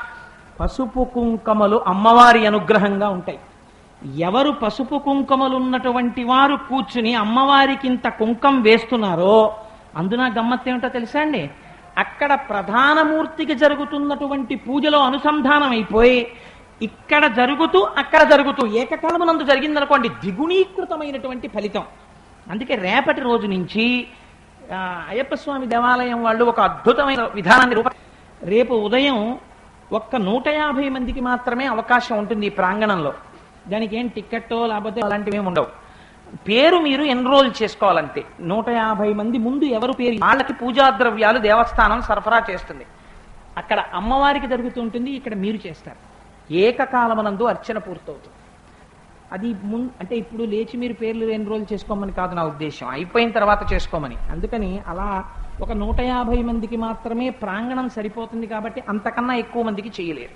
పసుపు కుంకమలు అమ్మవారి అనుగ్రహంగా ఉంటాయి ఎవరు పసుపు కుంకుమలున్నటువంటి వారు కూర్చుని అమ్మవారికి ఇంత కుంకం వేస్తున్నారో అందున గమ్మత్తేమిటో తెలుసా అండి అక్కడ ప్రధానమూర్తికి జరుగుతున్నటువంటి పూజలో అనుసంధానం అయిపోయి ఇక్కడ జరుగుతూ అక్కడ జరుగుతూ ఏకకాలమునందు జరిగిందనుకోండి ద్విగుణీకృతమైనటువంటి ఫలితం అందుకే రేపటి రోజు నుంచి ఆ, అయ్యప్ప స్వామి దేవాలయం వాళ్ళు ఒక అద్భుతమైన విధానాన్ని రూప రేపు ఉదయం ఒక్క నూట యాభై మందికి మాత్రమే అవకాశం ఉంటుంది ఈ ప్రాంగణంలో దానికి ఏం టిక్కెట్టో లేకపోతే అలాంటివి ఏమి ఉండవు పేరు మీరు ఎన్రోల్ చేసుకోవాలంతే నూట యాభై మంది ముందు ఎవరు పేరు వాళ్ళకి పూజా ద్రవ్యాలు దేవస్థానం సరఫరా చేస్తుంది అక్కడ అమ్మవారికి జరుగుతుంటుంది ఇక్కడ మీరు చేస్తారు ఏకకాలమనందు అర్చన పూర్తవుతుంది అది ముం అంటే ఇప్పుడు లేచి మీరు పేర్లు ఎన్రోల్ చేసుకోమని కాదు నా ఉద్దేశం అయిపోయిన తర్వాత చేసుకోమని అందుకని అలా ఒక నూట యాభై మందికి మాత్రమే ప్రాంగణం సరిపోతుంది కాబట్టి అంతకన్నా ఎక్కువ మందికి చేయలేరు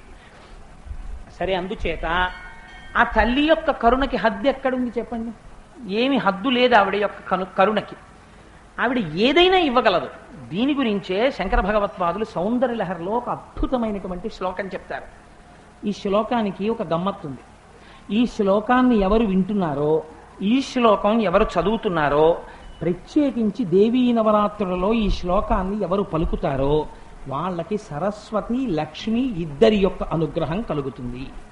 సరే అందుచేత ఆ తల్లి యొక్క కరుణకి హద్దు ఎక్కడుంది చెప్పండి ఏమి హద్దు లేదు ఆవిడ యొక్క కను కరుణకి ఆవిడ ఏదైనా ఇవ్వగలదు దీని గురించే శంకర భగవత్పాదులు సౌందర్య లహరిలో ఒక అద్భుతమైనటువంటి శ్లోకం చెప్తారు ఈ శ్లోకానికి ఒక గమ్మత్తుంది ఈ శ్లోకాన్ని ఎవరు వింటున్నారో ఈ శ్లోకం ఎవరు చదువుతున్నారో ప్రత్యేకించి దేవీ నవరాత్రులలో ఈ శ్లోకాన్ని ఎవరు పలుకుతారో వాళ్ళకి సరస్వతి లక్ష్మి ఇద్దరి యొక్క అనుగ్రహం కలుగుతుంది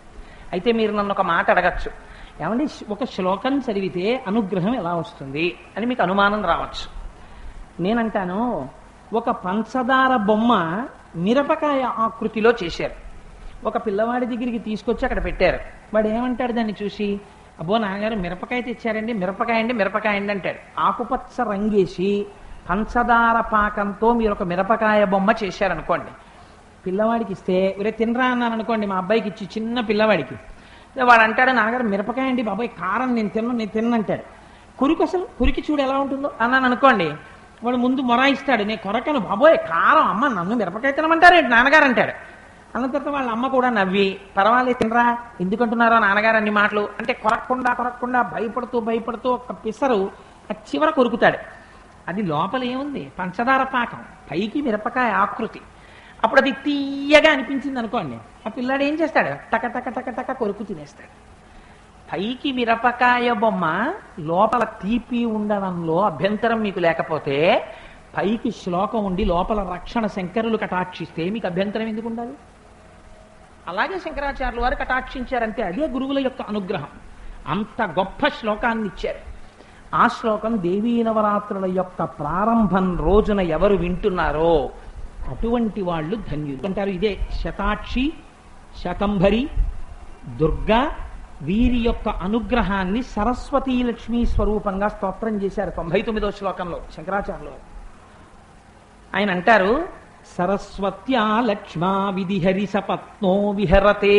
అయితే మీరు నన్ను ఒక మాట అడగచ్చు ఏమండి ఒక శ్లోకం చదివితే అనుగ్రహం ఎలా వస్తుంది అని మీకు అనుమానం రావచ్చు నేనంటాను ఒక పంచదార బొమ్మ మిరపకాయ ఆకృతిలో చేశారు ఒక పిల్లవాడి దగ్గరికి తీసుకొచ్చి అక్కడ పెట్టారు వాడు ఏమంటాడు దాన్ని చూసి అబ్బో నాన్నగారు మిరపకాయ తెచ్చారండి మిరపకాయ అండి మిరపకాయ అండి అంటాడు ఆకుపచ్చ రంగేసి పంచదార పాకంతో మీరు ఒక మిరపకాయ బొమ్మ చేశారనుకోండి పిల్లవాడికి ఇస్తే ఒరే తినరా అన్నాను అనుకోండి మా అబ్బాయికి ఇచ్చి చిన్న పిల్లవాడికి వాడు అంటాడు నాన్నగారు మిరపకాయ అండి బాబాయ్ కారం నేను తిన్ను నేను తిన్నంటాడు కురికి అసలు కురికి చూడు ఎలా ఉంటుందో అన్నాను అనుకోండి వాడు ముందు మొరాయిస్తాడు నేను కొరకను బాబోయ్ కారం అమ్మ నన్ను మిరపకాయ తినమంటారేంటి నాన్నగారు అంటాడు అన్న తర్వాత వాళ్ళ అమ్మ కూడా నవ్వి పర్వాలేదు తినరా ఎందుకంటున్నారో నాన్నగారు అన్ని మాటలు అంటే కొరక్కుండా కొరక్కుండా భయపడుతూ భయపడుతూ ఒక పిసరు ఆ చివర కొరుకుతాడు అది లోపల ఏముంది పంచదార పాకం పైకి మిరపకాయ ఆకృతి అప్పుడు అది తీయగా అనిపించింది అనుకోండి ఆ పిల్లాడు ఏం చేస్తాడు టక టక టక టక కొరుకు తినేస్తాడు పైకి మిరపకాయ బొమ్మ లోపల తీపి ఉండడంలో అభ్యంతరం మీకు లేకపోతే పైకి శ్లోకం ఉండి లోపల రక్షణ శంకరులు కటాక్షిస్తే మీకు అభ్యంతరం ఎందుకు ఉండాలి అలాగే శంకరాచార్యులు వారు కటాక్షించారంటే అదే గురువుల యొక్క అనుగ్రహం అంత గొప్ప శ్లోకాన్ని ఇచ్చారు ఆ శ్లోకం దేవీ నవరాత్రుల యొక్క ప్రారంభం రోజున ఎవరు వింటున్నారో అటువంటి వాళ్ళు ధన్యులు అంటారు ఇదే శతాక్షి శకంభరి దుర్గా వీరి యొక్క అనుగ్రహాన్ని సరస్వతీ లక్ష్మీ స్వరూపంగా స్తోత్రం చేశారు తొంభై తొమ్మిదో శ్లోకంలో శంకరాచార్యులు వారు. ఆయన అంటారు సరస్వత్యా లక్ష్మా విధిహరి సపత్నో విహరతే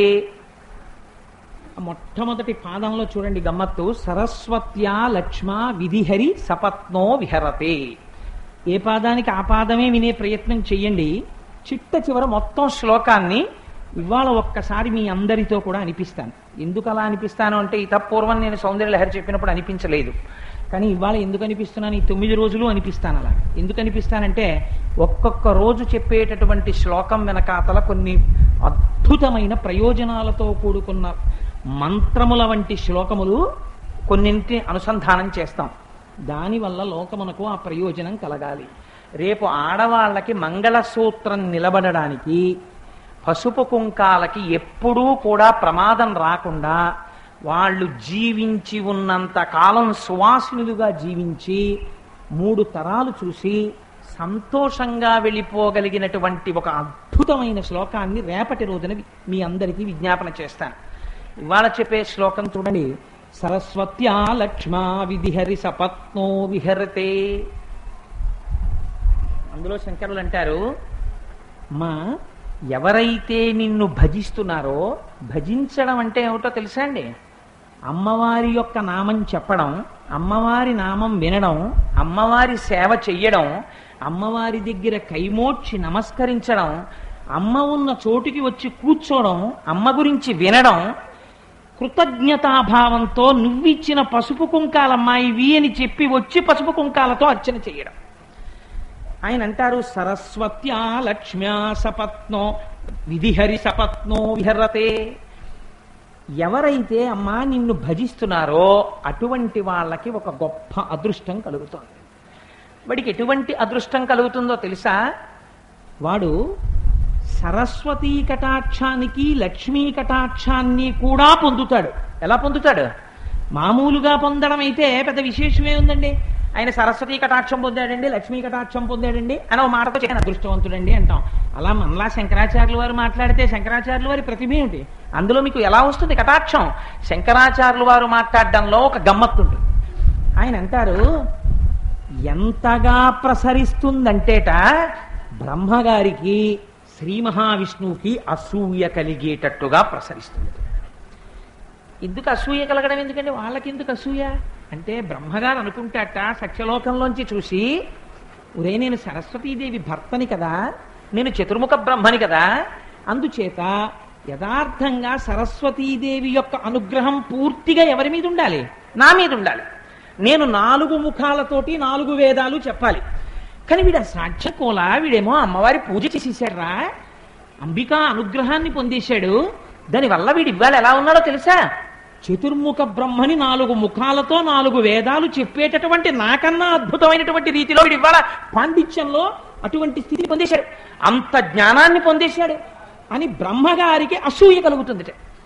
ఆ మొట్టమొదటి పాదంలో చూడండి గమ్మత్తు సరస్వత్యా లక్ష్మా విధిహరి సపత్నో విహరతే ఏ పాదానికి ఆ పాదమే వినే ప్రయత్నం చెయ్యండి చిట్ట చివర మొత్తం శ్లోకాన్ని ఇవాళ ఒక్కసారి మీ అందరితో కూడా అనిపిస్తాను ఎందుకు అలా అనిపిస్తాను అంటే ఇత పూర్వం నేను సౌందర్య లహరి చెప్పినప్పుడు అనిపించలేదు కానీ ఇవాళ ఎందుకు అనిపిస్తున్నాను ఈ తొమ్మిది రోజులు అనిపిస్తాను అలా ఎందుకు అనిపిస్తానంటే ఒక్కొక్క రోజు చెప్పేటటువంటి శ్లోకం వెనకాతల కొన్ని అద్భుతమైన ప్రయోజనాలతో కూడుకున్న మంత్రముల వంటి శ్లోకములు కొన్నింటి అనుసంధానం చేస్తాం దానివల్ల లోకమునకు ఆ ప్రయోజనం కలగాలి రేపు ఆడవాళ్ళకి మంగళసూత్రం నిలబడడానికి పసుపు కుంకాలకి ఎప్పుడూ కూడా ప్రమాదం రాకుండా వాళ్ళు జీవించి ఉన్నంత కాలం సువాసినులుగా జీవించి మూడు తరాలు చూసి సంతోషంగా వెళ్ళిపోగలిగినటువంటి ఒక అద్భుతమైన శ్లోకాన్ని రేపటి రోజున మీ అందరికీ విజ్ఞాపన చేస్తాను ఇవాళ చెప్పే శ్లోకం చూడండి సరస్వత్యా లక్ష్మా విధిహరి సపత్నో విహరతే అందులో శంకరులు అంటారు మా ఎవరైతే నిన్ను భజిస్తున్నారో భజించడం అంటే ఏమిటో తెలుసా అండి అమ్మవారి యొక్క నామం చెప్పడం అమ్మవారి నామం వినడం అమ్మవారి సేవ చెయ్యడం అమ్మవారి దగ్గర కైమోడ్చి నమస్కరించడం అమ్మ ఉన్న చోటుకి వచ్చి కూర్చోవడం అమ్మ గురించి వినడం కృతజ్ఞతాభావంతో నువ్విచ్చిన పసుపు కుంకాలమ్మా ఇవి అని చెప్పి వచ్చి పసుపు కుంకాలతో అర్చన చేయడం ఆయన అంటారు సరస్వత్యా లక్ష్మ్యా సపత్నో విధిహరి సపత్నో విహరతే ఎవరైతే అమ్మా నిన్ను భజిస్తున్నారో అటువంటి వాళ్ళకి ఒక గొప్ప అదృష్టం కలుగుతోంది వాడికి ఎటువంటి అదృష్టం కలుగుతుందో తెలుసా వాడు సరస్వతీ కటాక్షానికి లక్ష్మీ కటాక్షాన్ని కూడా పొందుతాడు ఎలా పొందుతాడు మామూలుగా పొందడం అయితే పెద్ద విశేషమే ఉందండి ఆయన సరస్వతీ కటాక్షం పొందాడండి లక్ష్మీ కటాక్షం పొందాడండి అని ఒక మాటతో చేయని అదృష్టవంతుడండి అంటాం అలా మనలా శంకరాచార్యుల వారు మాట్లాడితే శంకరాచార్యుల వారి ప్రతిభ ఏమిటి అందులో మీకు ఎలా వస్తుంది కటాక్షం శంకరాచార్యుల వారు మాట్లాడడంలో ఒక గమ్మత్తు ఉంటుంది ఆయన అంటారు ఎంతగా ప్రసరిస్తుందంటేట బ్రహ్మగారికి శ్రీ మహావిష్ణువుకి అసూయ కలిగేటట్టుగా ప్రసరిస్తుంది ఎందుకు అసూయ కలగడం ఎందుకంటే వాళ్ళకి ఎందుకు అసూయ అంటే బ్రహ్మగారు అనుకుంటాట సత్యలోకంలోంచి చూసి ఒరే నేను సరస్వతీదేవి భర్తని కదా నేను చతుర్ముఖ బ్రహ్మని కదా అందుచేత యథార్థంగా సరస్వతీదేవి యొక్క అనుగ్రహం పూర్తిగా ఎవరి మీద ఉండాలి నా మీద ఉండాలి నేను నాలుగు ముఖాలతోటి నాలుగు వేదాలు చెప్పాలి కానీ వీడు సాక్ష్యకోల వీడేమో అమ్మవారి పూజ చేసేసాడురా అంబికా అనుగ్రహాన్ని పొందేశాడు దానివల్ల వీడు ఇవాళ ఎలా ఉన్నాడో తెలుసా చతుర్ముఖ బ్రహ్మని నాలుగు ముఖాలతో నాలుగు వేదాలు చెప్పేటటువంటి నాకన్నా అద్భుతమైనటువంటి రీతిలో వీడు ఇవాళ పాండిత్యంలో అటువంటి స్థితిని పొందేశాడు అంత జ్ఞానాన్ని పొందేశాడు అని బ్రహ్మగారికి అసూయ కలుగుతుంది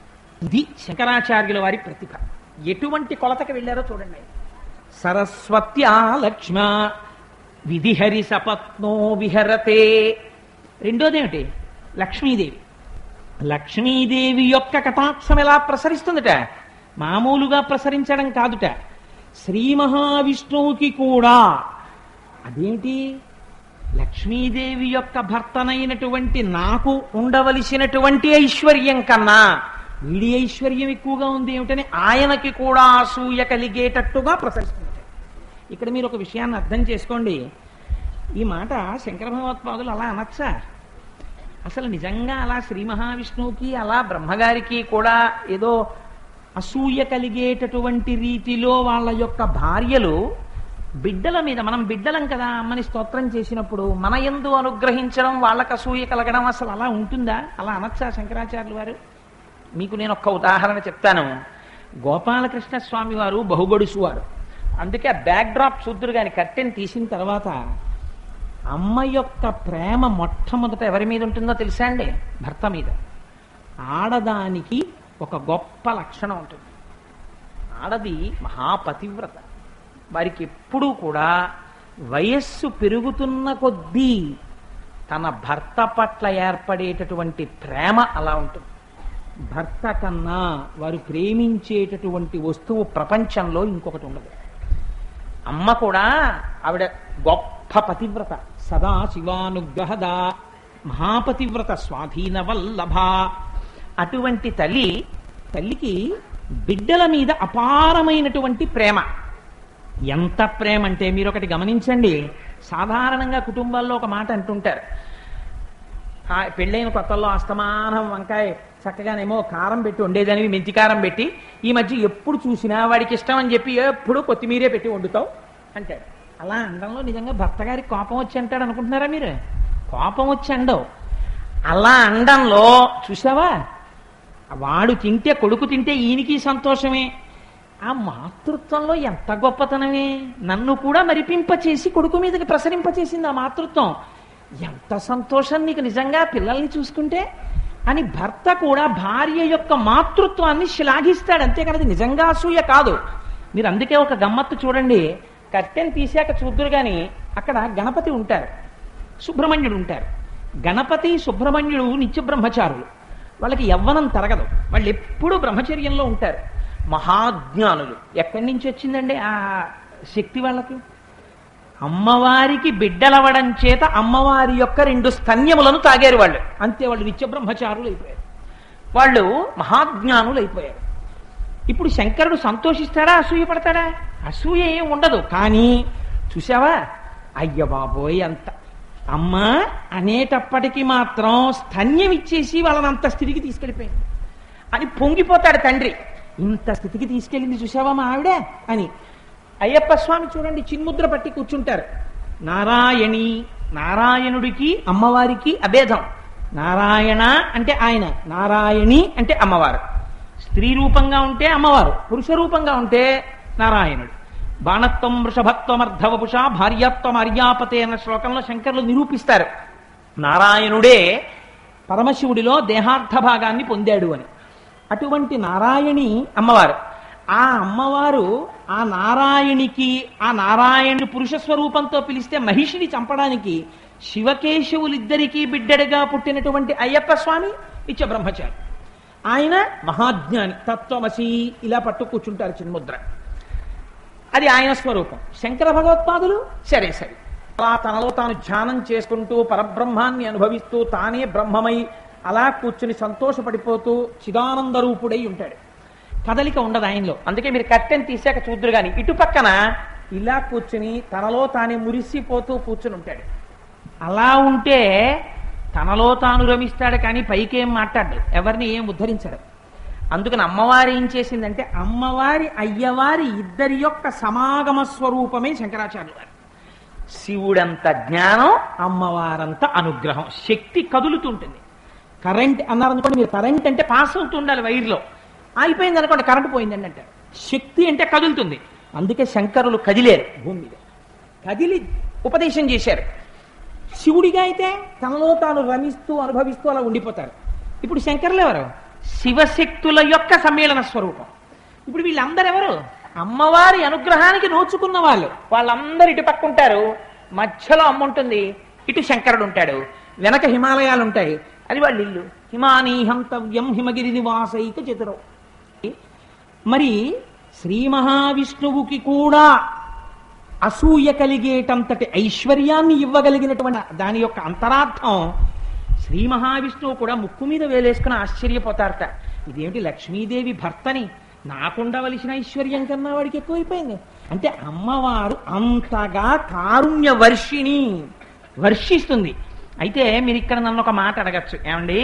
ఇది శంకరాచార్యుల వారి ప్రతిభ ఎటువంటి కొలతకి వెళ్ళారో చూడండి సరస్వత్యా లక్ష్మ విధిహరి సపత్నో విహరతే రెండోదేమిటి లక్ష్మీదేవి లక్ష్మీదేవి యొక్క కటాక్షం ఎలా ప్రసరిస్తుందట మామూలుగా ప్రసరించడం కాదుట శ్రీ మహావిష్ణువుకి కూడా అదేంటి లక్ష్మీదేవి యొక్క భర్తనైనటువంటి నాకు ఉండవలసినటువంటి ఐశ్వర్యం కన్నా వీడి ఐశ్వర్యం ఎక్కువగా ఉంది ఏమిటని ఆయనకి కూడా అసూయ కలిగేటట్టుగా ప్రసరిస్తుంది ఇక్కడ మీరు ఒక విషయాన్ని అర్థం చేసుకోండి ఈ మాట శంకర భగవత్పాదులు అలా అనొచ్చా అసలు నిజంగా అలా శ్రీ మహావిష్ణువుకి అలా బ్రహ్మగారికి కూడా ఏదో అసూయ కలిగేటటువంటి రీతిలో వాళ్ళ యొక్క భార్యలు బిడ్డల మీద మనం బిడ్డలం కదా అమ్మని స్తోత్రం చేసినప్పుడు మన ఎందు అనుగ్రహించడం వాళ్ళకి అసూయ కలగడం అసలు అలా ఉంటుందా అలా అనొచ్చా శంకరాచార్యులు వారు మీకు నేను ఒక్క ఉదాహరణ చెప్తాను గోపాలకృష్ణ స్వామి వారు బహుగొడుసు వారు అందుకే ఆ బ్యాక్ డ్రాప్ చూద్దురు గాని కట్టెని తీసిన తర్వాత అమ్మ యొక్క ప్రేమ మొట్టమొదట ఎవరి మీద ఉంటుందో తెలుసా అండి భర్త మీద ఆడదానికి ఒక గొప్ప లక్షణం ఉంటుంది ఆడది మహాపతివ్రత వారికి ఎప్పుడూ కూడా వయస్సు పెరుగుతున్న కొద్దీ తన భర్త పట్ల ఏర్పడేటటువంటి ప్రేమ అలా ఉంటుంది భర్త కన్నా వారు ప్రేమించేటటువంటి వస్తువు ప్రపంచంలో ఇంకొకటి ఉండదు అమ్మ కూడా ఆవిడ గొప్ప పతివ్రత సదా శివానుగ్రహద మహాపతివ్రత స్వాధీన వల్లభ అటువంటి తల్లి తల్లికి బిడ్డల మీద అపారమైనటువంటి ప్రేమ ఎంత ప్రేమ అంటే మీరు ఒకటి గమనించండి సాధారణంగా కుటుంబాల్లో ఒక మాట అంటుంటారు ఆ పెళ్ళైన కొత్తల్లో అస్తమానం వంకాయ చక్కగానేమో కారం పెట్టి వండేదానివి మెంతి కారం పెట్టి ఈ మధ్య ఎప్పుడు చూసినా వాడికి ఇష్టం అని చెప్పి ఎప్పుడు కొత్తిమీరే పెట్టి వండుతావు అంటాడు అలా అండంలో నిజంగా భర్త గారికి కోపం వచ్చి అంటాడు అనుకుంటున్నారా మీరు కోపం వచ్చి అండవు అలా అండంలో చూసావా వాడు తింటే కొడుకు తింటే ఈయనకి సంతోషమే ఆ మాతృత్వంలో ఎంత గొప్పతనమే నన్ను కూడా మరిపింపచేసి కొడుకు మీదకి ప్రసరింపచేసింది ఆ మాతృత్వం ఎంత సంతోషం నీకు నిజంగా పిల్లల్ని చూసుకుంటే అని భర్త కూడా భార్య యొక్క మాతృత్వాన్ని శ్లాఘిస్తాడు అంతేకాని అది నిజంగా అసూయ కాదు మీరు అందుకే ఒక గమ్మత్తు చూడండి కట్టెని తీసాక చూద్దరు కానీ అక్కడ గణపతి ఉంటారు సుబ్రహ్మణ్యుడు ఉంటారు గణపతి సుబ్రహ్మణ్యుడు నిత్య బ్రహ్మచారులు వాళ్ళకి యవ్వనం తరగదు వాళ్ళు ఎప్పుడూ బ్రహ్మచర్యంలో ఉంటారు మహాజ్ఞానులు ఎక్కడి నుంచి వచ్చిందండి ఆ శక్తి వాళ్ళకి అమ్మవారికి బిడ్డలవడం చేత అమ్మవారి యొక్క రెండు స్తన్యములను తాగారు వాళ్ళు అంతే వాళ్ళు నిత్య బ్రహ్మచారులు అయిపోయారు వాళ్ళు మహాజ్ఞానులు అయిపోయారు ఇప్పుడు శంకరుడు సంతోషిస్తాడా అసూయ పడతాడా అసూయ ఏం ఉండదు కానీ చూసావా అయ్య బాబోయ్ అంత అమ్మ అనేటప్పటికీ మాత్రం స్తన్యం ఇచ్చేసి వాళ్ళని అంత స్థితికి తీసుకెళ్ళిపోయింది అని పొంగిపోతాడు తండ్రి ఇంత స్థితికి తీసుకెళ్ళింది చూసావా మా ఆవిడ అని అయ్యప్ప స్వామి చూడండి చిన్ముద్ర పట్టి కూర్చుంటారు నారాయణి నారాయణుడికి అమ్మవారికి అభేదం నారాయణ అంటే ఆయన నారాయణి అంటే అమ్మవారు స్త్రీ రూపంగా ఉంటే అమ్మవారు పురుష రూపంగా ఉంటే నారాయణుడు బాణత్వం వృషభత్వమర్ధవపుష భార్యాత్వం అర్యాపతే అన్న శ్లోకంలో శంకర్లు నిరూపిస్తారు నారాయణుడే పరమశివుడిలో దేహార్థ భాగాన్ని పొందాడు అని అటువంటి నారాయణి అమ్మవారు ఆ అమ్మవారు ఆ నారాయణికి ఆ నారాయణుడి పురుష స్వరూపంతో పిలిస్తే మహిషిని చంపడానికి శివకేశవులిద్దరికీ బిడ్డడిగా పుట్టినటువంటి అయ్యప్ప స్వామి నిత్య బ్రహ్మచారి ఆయన మహాజ్ఞాని తత్వమసి ఇలా పట్టు కూర్చుంటారు చిన్ముద్ర అది ఆయన స్వరూపం శంకర భగవత్పాదులు సరే సరే అలా తనలో తాను ధ్యానం చేసుకుంటూ పరబ్రహ్మాన్ని అనుభవిస్తూ తానే బ్రహ్మమై అలా కూర్చుని సంతోషపడిపోతూ చిదానంద రూపుడై ఉంటాడు కదలిక ఉండదు ఆయనలో అందుకే మీరు కట్టెని తీసాక చూద్దరు గాని ఇటు పక్కన ఇలా కూర్చుని తనలో తానే మురిసిపోతూ కూర్చుని ఉంటాడు అలా ఉంటే తనలో తాను రమిస్తాడు కానీ పైకేం మాట్లాడు ఎవరిని ఏం ఉద్ధరించాడు అందుకని అమ్మవారి ఏం చేసిందంటే అమ్మవారి అయ్యవారి ఇద్దరి యొక్క సమాగమ స్వరూపమే శంకరాచార్యులు వారు శివుడంత జ్ఞానం అమ్మవారంత అనుగ్రహం శక్తి కదులుతుంటుంది కరెంట్ అన్నారనుకోండి మీరు కరెంట్ అంటే పాస్ అవుతుండాలి వైర్లో ఆగిపోయింది అనుకోండి కరెంట్ పోయిందండి అంటే శక్తి అంటే కదులుతుంది అందుకే శంకరులు కదిలేరు భూమి మీద కదిలి ఉపదేశం చేశారు శివుడిగా అయితే తనలో తాను రమిస్తూ అనుభవిస్తూ అలా ఉండిపోతారు ఇప్పుడు శంకరులు ఎవరు శివశక్తుల యొక్క సమ్మేళన స్వరూపం ఇప్పుడు వీళ్ళందరూ ఎవరు అమ్మవారి అనుగ్రహానికి నోచుకున్న వాళ్ళు వాళ్ళందరూ ఇటు పక్క ఉంటారు మధ్యలో అమ్మ ఉంటుంది ఇటు శంకరుడు ఉంటాడు వెనక హిమాలయాలు ఉంటాయి అది వాళ్ళ ఇల్లు హిమానీ హంతవ్యం హిమగిరి నివాసైక చతురం మరి శ్రీ మహావిష్ణువుకి కూడా అసూయ కలిగేటంతటి ఐశ్వర్యాన్ని ఇవ్వగలిగినటువంటి దాని యొక్క అంతరార్థం శ్రీ మహావిష్ణువు కూడా ముక్కు మీద వేలేసుకుని ఆశ్చర్యపోతారట ఇదేమిటి లక్ష్మీదేవి భర్తని నాకుండవలసిన ఐశ్వర్యం కన్నా వాడికి ఎక్కువైపోయింది అంటే అమ్మవారు అంతగా కారుణ్య వర్షిణి వర్షిస్తుంది అయితే మీరు ఇక్కడ నన్ను ఒక మాట అడగచ్చు ఏమండి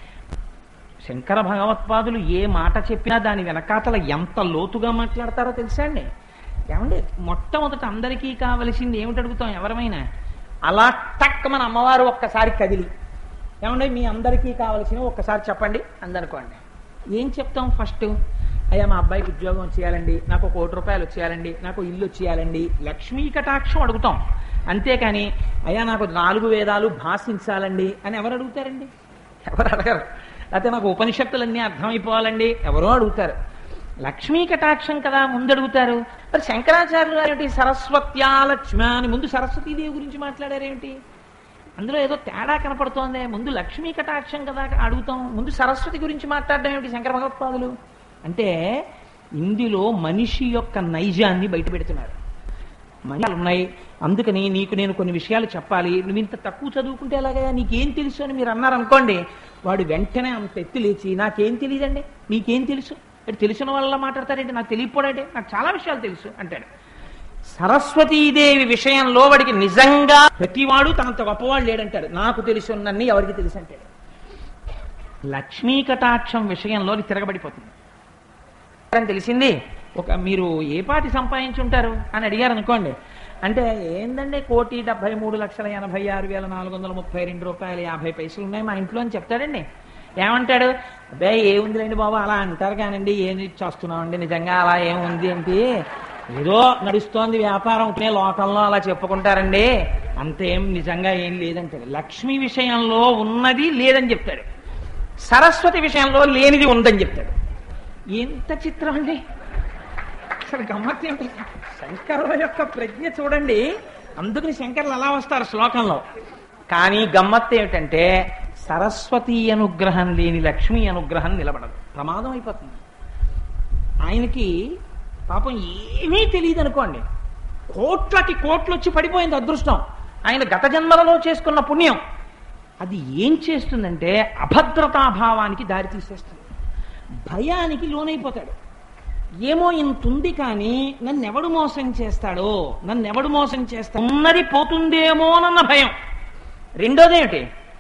శంకర భగవత్పాదులు ఏ మాట చెప్పినా దాని వెనకాతల ఎంత లోతుగా మాట్లాడతారో తెలుసా అండి ఏమండి మొట్టమొదట అందరికీ కావలసింది ఏమిటి అడుగుతాం ఎవరమైనా అలా టక్ మన అమ్మవారు ఒక్కసారి కదిలి ఏమండి మీ అందరికీ కావలసిన ఒక్కసారి చెప్పండి అందనుకోండి ఏం చెప్తాం ఫస్ట్ అయ్యా మా అబ్బాయికి ఉద్యోగం వచ్చేయాలండి నాకు ఒక కోటి రూపాయలు వచ్చేయాలండి నాకు ఇల్లు వచ్చేయాలండి లక్ష్మీ కటాక్షం అడుగుతాం అంతేకాని అయ్యా నాకు నాలుగు వేదాలు భాషించాలండి అని ఎవరు అడుగుతారండి ఎవరు అడగరు లేకపోతే నాకు ఉపనిషత్తులన్నీ అర్థమైపోవాలండి ఎవరో అడుగుతారు లక్ష్మీ కటాక్షం కదా ముందు అడుగుతారు మరి శంకరాచార్యులు గారు ఏమిటి సరస్వత్యా లక్ష్మ అని ముందు సరస్వతీదేవి గురించి మాట్లాడారేమిటి అందులో ఏదో తేడా కనపడుతోంది ముందు లక్ష్మీ కటాక్షం కదా అడుగుతాం ముందు సరస్వతి గురించి మాట్లాడడం ఏమిటి శంకర భగవత్పాదులు అంటే ఇందులో మనిషి యొక్క నైజాన్ని బయట పెడుతున్నారు మనిషాలు ఉన్నాయి అందుకని నీకు నేను కొన్ని విషయాలు చెప్పాలి నువ్వు ఇంత తక్కువ చదువుకుంటే ఎలాగా నీకేం తెలుసు అని మీరు అన్నారు అనుకోండి వాడు వెంటనే అంత ఎత్తి లేచి నాకేం తెలియదండి మీకేం తెలుసు అంటే తెలిసిన వాళ్ళ మాట్లాడతారంటే నాకు తెలియపోడంటే నాకు చాలా విషయాలు తెలుసు అంటాడు సరస్వతీదేవి విషయంలో వాడికి నిజంగా ప్రతివాడు తనంత గొప్పవాడు లేడంటాడు నాకు తెలుసున్నన్ని ఎవరికి తెలుసు అంటాడు లక్ష్మీ కటాక్షం విషయంలో అది తిరగబడిపోతుంది అని తెలిసింది ఒక మీరు ఏ పాటి సంపాదించుంటారు అని అడిగారు అనుకోండి అంటే ఏందండి కోటి డెబ్బై మూడు లక్షల ఎనభై ఆరు వేల నాలుగు వందల ముప్పై రెండు రూపాయల యాభై పైసలు ఉన్నాయి మా ఇంట్లో అని చెప్తాడండి ఏమంటాడు అబ్బే ఏముందిలేండి బాబు అలా అంటారు కానండి ఏం చేస్తున్నామండి నిజంగా అలా ఏముంది ఏంటి ఏదో నడుస్తోంది వ్యాపారం ఉంటే లోకంలో అలా చెప్పుకుంటారండి అంతేం నిజంగా ఏం లేదంటాడు లక్ష్మి విషయంలో ఉన్నది లేదని చెప్తాడు సరస్వతి విషయంలో లేనిది ఉందని చెప్తాడు ఎంత చిత్రం అండి అసలు గమ్మత్ ఏంటి శంకరుల యొక్క ప్రజ్ఞ చూడండి అందుకని శంకర్లు అలా వస్తారు శ్లోకంలో కానీ గమ్మత్ ఏమిటంటే సరస్వతి అనుగ్రహం లేని లక్ష్మీ అనుగ్రహం నిలబడదు ప్రమాదం అయిపోతుంది ఆయనకి పాపం ఏమీ తెలియదు అనుకోండి కోట్లకి కోట్లు వచ్చి పడిపోయింది అదృష్టం ఆయన గత జన్మలలో చేసుకున్న పుణ్యం అది ఏం చేస్తుందంటే అభద్రతాభావానికి దారి తీసేస్తుంది భయానికి లోనైపోతాడు ఏమో ఇంత ఉంది కానీ నన్ను ఎవడు మోసం చేస్తాడో నన్ను ఎవడు మోసం చేస్తా ఉన్నది పోతుందేమోనన్న భయం రెండోదేమిటి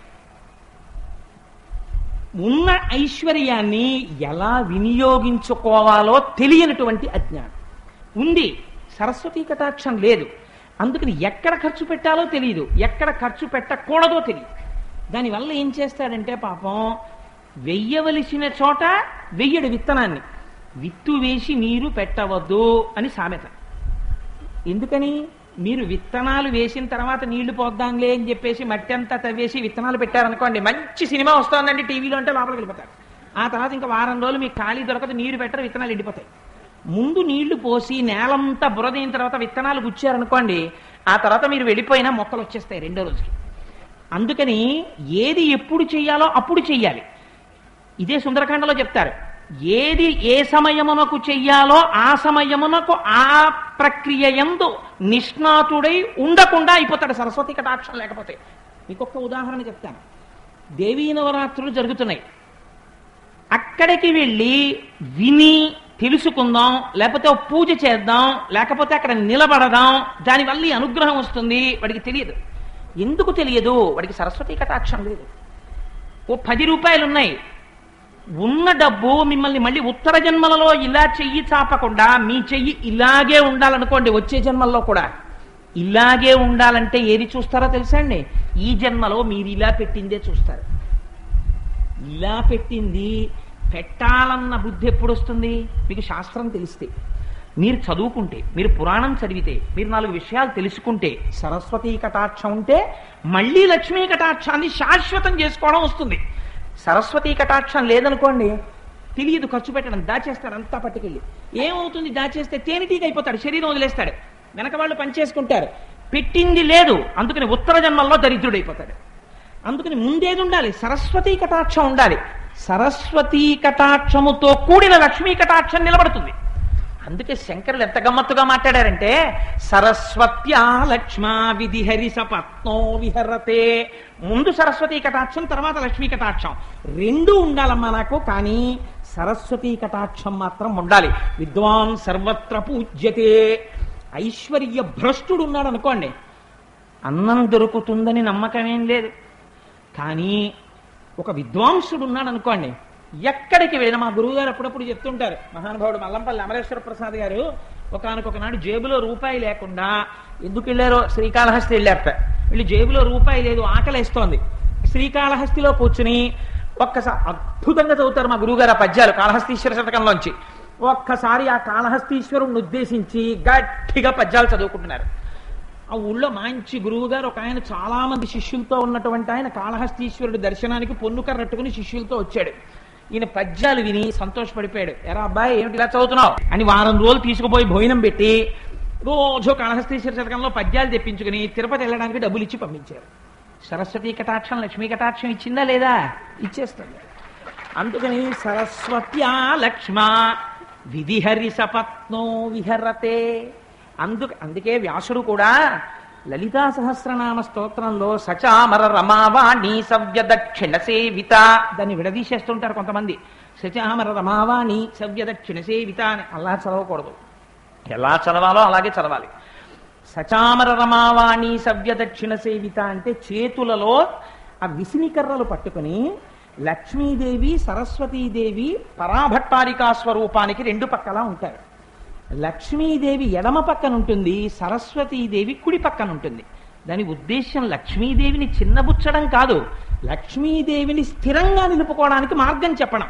ఉన్న ఐశ్వర్యాన్ని ఎలా వినియోగించుకోవాలో తెలియనటువంటి అజ్ఞానం ఉంది సరస్వతీ కటాక్షం లేదు అందుకని ఎక్కడ ఖర్చు పెట్టాలో తెలియదు ఎక్కడ ఖర్చు పెట్టకూడదో తెలియదు దానివల్ల ఏం చేస్తాడంటే పాపం వెయ్యవలసిన చోట వెయ్యడు విత్తనాన్ని విత్తు వేసి నీరు పెట్టవద్దు అని సామెత ఎందుకని మీరు విత్తనాలు వేసిన తర్వాత నీళ్లు పోద్దాంలే అని చెప్పేసి మట్టి అంతా తవ్వేసి విత్తనాలు పెట్టారనుకోండి మంచి సినిమా వస్తోందండి టీవీలో అంటే లోపలికి వెళ్ళిపోతారు ఆ తర్వాత ఇంకా వారం రోజులు మీకు ఖాళీ దొరకదు నీరు పెట్టరు విత్తనాలు ఎండిపోతాయి ముందు నీళ్లు పోసి నేలంతా బురదైన తర్వాత విత్తనాలు గుచ్చారనుకోండి ఆ తర్వాత మీరు వెళ్ళిపోయినా మొక్కలు వచ్చేస్తాయి రెండో రోజుకి అందుకని ఏది ఎప్పుడు చెయ్యాలో అప్పుడు చెయ్యాలి ఇదే సుందరకాండలో చెప్తారు ఏది ఏ సమయమునకు చెయ్యాలో ఆ సమయమునకు ఆ ప్రక్రియ ఎందు నిష్ణాతుడై ఉండకుండా అయిపోతాడు సరస్వతి కటాక్షం లేకపోతే మీకు ఒక్క ఉదాహరణ చెప్తాను దేవీ నవరాత్రులు జరుగుతున్నాయి అక్కడికి వెళ్ళి విని తెలుసుకుందాం లేకపోతే ఓ పూజ చేద్దాం లేకపోతే అక్కడ నిలబడదాం దానివల్ల ఈ అనుగ్రహం వస్తుంది వాడికి తెలియదు ఎందుకు తెలియదు వాడికి సరస్వతి కటాక్షం లేదు ఓ పది రూపాయలు ఉన్నాయి ఉన్న డబ్బు మిమ్మల్ని మళ్ళీ ఉత్తర జన్మలలో ఇలా చెయ్యి చాపకుండా మీ చెయ్యి ఇలాగే ఉండాలనుకోండి వచ్చే జన్మల్లో కూడా ఇలాగే ఉండాలంటే ఏది చూస్తారో తెలుసా అండి ఈ జన్మలో మీరు ఇలా పెట్టిందే చూస్తారు ఇలా పెట్టింది పెట్టాలన్న బుద్ధి ఎప్పుడు వస్తుంది మీకు శాస్త్రం తెలిస్తే మీరు చదువుకుంటే మీరు పురాణం చదివితే మీరు నాలుగు విషయాలు తెలుసుకుంటే సరస్వతీ కటాక్షం ఉంటే మళ్ళీ లక్ష్మీ కటాక్షాన్ని శాశ్వతం చేసుకోవడం వస్తుంది సరస్వతీ కటాక్షం లేదనుకోండి తెలియదు ఖర్చు పెట్టడం దాచేస్తాడు అంతా పట్టుకెళ్ళి ఏమవుతుంది దాచేస్తే తేనెటీగ అయిపోతాడు శరీరం వదిలేస్తాడు వెనక వాళ్ళు పనిచేసుకుంటారు పెట్టింది లేదు అందుకని ఉత్తర జన్మల్లో దరిద్రుడైపోతాడు అందుకని ముందేది ఉండాలి సరస్వతీ కటాక్షం ఉండాలి సరస్వతీ కటాక్షముతో కూడిన లక్ష్మీ కటాక్షం నిలబడుతుంది అందుకే శంకరులు ఎంత గమ్మత్తుగా మాట్లాడారంటే సరస్వత్యా లక్ష్మా విధిహరి సపత్నో విహరతే ముందు సరస్వతీ కటాక్షం తర్వాత లక్ష్మీ కటాక్షం రెండు ఉండాలమ్మా నాకు కానీ సరస్వతీ కటాక్షం మాత్రం ఉండాలి విద్వాన్ సర్వత్ర పూజ్యతే ఐశ్వర్య భ్రష్టుడు ఉన్నాడు అనుకోండి అన్నం దొరుకుతుందని నమ్మకమేం లేదు కానీ ఒక విద్వాంసుడు ఉన్నాడు అనుకోండి ఎక్కడికి వెళ్ళినా మా గురువు గారు అప్పుడప్పుడు చెప్తుంటారు మహానుభావుడు మల్లంపల్లి అమరేశ్వర ప్రసాద్ గారు ఒకనొకనాడు జేబులో రూపాయి లేకుండా ఎందుకు వెళ్ళారో శ్రీకాళహస్తి వెళ్ళారట వీళ్ళు జేబులో రూపాయి లేదు ఆకలేస్తోంది శ్రీకాళహస్తిలో కూర్చుని ఒక్కసారి అద్భుతంగా చదువుతారు మా గురువుగారు ఆ పద్యాలు కాళహస్తీశ్వర శతకంలోంచి ఒక్కసారి ఆ కాళహస్తీశ్వరుణ్ణి ఉద్దేశించి గట్టిగా పద్యాలు చదువుకుంటున్నారు ఆ ఊళ్ళో మంచి గురువు గారు ఒక ఆయన చాలా మంది శిష్యులతో ఉన్నటువంటి ఆయన కాళహస్తీశ్వరుడి దర్శనానికి పొన్ను కర్రట్టుకుని శిష్యులతో వచ్చాడు ఈయన పద్యాలు విని సంతోషపడిపోయాడు ఎరా అబ్బాయి ఏమిటి ఇలా చదువుతున్నావు అని వారం రోజులు తీసుకుపోయి భోజనం పెట్టి రోజు కాళహస్తీశ్వర శతకంలో పద్యాలు తెప్పించుకుని తిరుపతి వెళ్ళడానికి డబ్బులు ఇచ్చి పంపించారు సరస్వతి కటాక్షం లక్ష్మీ కటాక్షం ఇచ్చిందా లేదా ఇచ్చేస్తుంది అందుకని సరస్వత్యా లక్ష్మ విధిహరి సపత్నో విహరతే అందు అందుకే వ్యాసుడు కూడా లలితా సహస్రనామ స్తోత్రంలో సచామర రమావాణి సవ్య దక్షిణ సేవిత దాన్ని విడదీసేస్తుంటారు కొంతమంది సచామర రమావాణి సవ్య దక్షిణ సేవిత అని అలా చదవకూడదు ఎలా చదవాలో అలాగే చదవాలి సచామర రమావాణి సవ్య దక్షిణ సేవిత అంటే చేతులలో ఆ విసినికర్రలు పట్టుకుని లక్ష్మీదేవి సరస్వతీదేవి పరాభట్టారికా స్వరూపానికి రెండు పక్కలా ఉంటారు లక్ష్మీదేవి ఎడమ పక్కన ఉంటుంది సరస్వతీదేవి కుడి పక్కన ఉంటుంది దాని ఉద్దేశం లక్ష్మీదేవిని చిన్నబుచ్చడం కాదు లక్ష్మీదేవిని స్థిరంగా నిలుపుకోవడానికి మార్గం చెప్పడం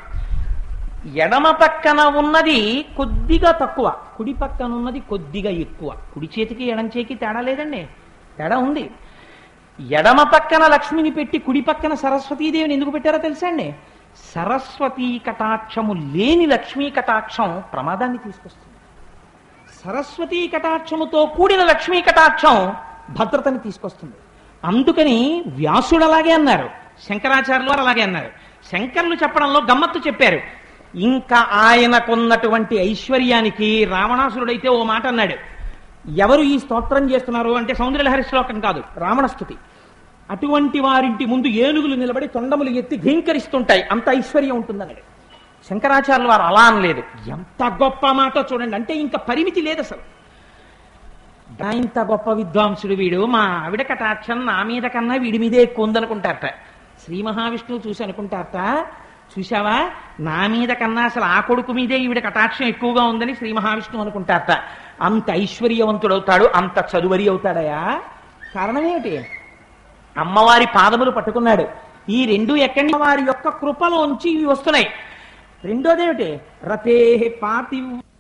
ఎడమ పక్కన ఉన్నది కొద్దిగా తక్కువ కుడి పక్కన ఉన్నది కొద్దిగా ఎక్కువ కుడి చేతికి ఎడం చేతికి తేడా లేదండి తేడా ఉంది ఎడమ పక్కన లక్ష్మిని పెట్టి కుడి పక్కన సరస్వతీదేవిని ఎందుకు పెట్టారో తెలుసా అండి సరస్వతీ కటాక్షము లేని లక్ష్మీ కటాక్షం ప్రమాదాన్ని తీసుకొస్తుంది సరస్వతీ కటాక్షముతో కూడిన లక్ష్మీ కటాక్షం భద్రతని తీసుకొస్తుంది అందుకని వ్యాసుడు అలాగే అన్నారు శంకరాచార్యులు వారు అలాగే అన్నారు శంకరులు చెప్పడంలో గమ్మత్తు చెప్పారు ఇంకా ఆయనకున్నటువంటి ఐశ్వర్యానికి రావణాసురుడైతే ఓ మాట అన్నాడు ఎవరు ఈ స్తోత్రం చేస్తున్నారు అంటే సౌందర్యలహరి శ్లోకం కాదు రావణస్థుతి అటువంటి వారింటి ముందు ఏనుగులు నిలబడి తొండములు ఎత్తి ఘీంకరిస్తుంటాయి అంత ఐశ్వర్యం ఉంటుందన్నాడు శంకరాచార్యుల వారు అలా అనలేదు ఎంత గొప్ప మాట చూడండి అంటే ఇంకా పరిమితి లేదు అసలు "దా, ఇంత గొప్ప విద్వాంసుడు వీడు మా ఆవిడ కటాక్షం నా మీద కన్నా వీడి మీదే ఎక్కువ ఉందనుకుంటారట శ్రీ మహావిష్ణువు చూసి అనుకుంటారట చూశావా నా మీద కన్నా అసలు ఆ కొడుకు మీదే ఈవిడ కటాక్షం ఎక్కువగా ఉందని శ్రీ మహావిష్ణువు అనుకుంటారట అంత ఐశ్వర్యవంతుడవుతాడు అంత చదువరి అవుతాడయా కారణం ఏమిటి అమ్మవారి పాదములు పట్టుకున్నాడు ఈ రెండు ఎక్కడి నుంచి వారి యొక్క కృపలోంచి ఇవి వస్తున్నాయి రెండోదేమిటి రతే పాతి